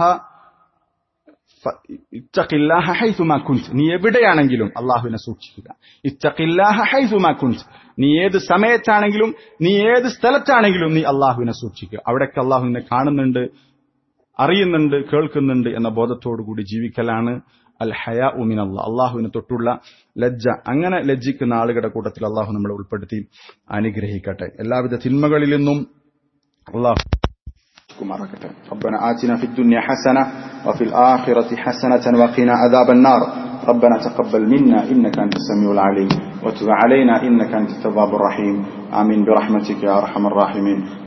ഇത്തഖില്ലാഹ ഹൈസുമാ കുൻത് നീ എവിടെയാണെങ്കിലും അള്ളാഹുവിനെ സൂക്ഷിക്കുക ഇത്തഖില്ലാഹ ഹൈസുമാ കുൻത് നീ ഏത് സമയത്താണെങ്കിലും നീ ഏത് സ്ഥലത്താണെങ്കിലും നീ അള്ളാഹുവിനെ സൂക്ഷിക്കുക അവിടേക്ക് അള്ളാഹുവിനെ കാണുന്നുണ്ട് അറിയുന്നുണ്ട് കേൾക്കുന്നുണ്ട് എന്ന ബോധത്തോടുകൂടി ജീവിക്കലാണ് അൽ ഹയാ ഉമിൻ അള്ളാഹ് അള്ളാഹുവിനെ തൊട്ടുള്ള ലജ്ജ അങ്ങനെ ലജ്ജിക്കുന്ന ആളുകളുടെ കൂട്ടത്തിൽ അള്ളാഹു നമ്മളെ ഉൾപ്പെടുത്തി അനുഗ്രഹിക്കട്ടെ എല്ലാവിധ തിന്മകളിൽ നിന്നും അള്ളാഹു كماركته ربنا آتنا في الدنيا حسنة وفي الآخرة حسنة وقنا عذاب النار ربنا تقبل منا إنك أنت السميع العليم وتب علينا إنك أنت التواب الرحيم آمين برحمتك يا أرحم الراحمين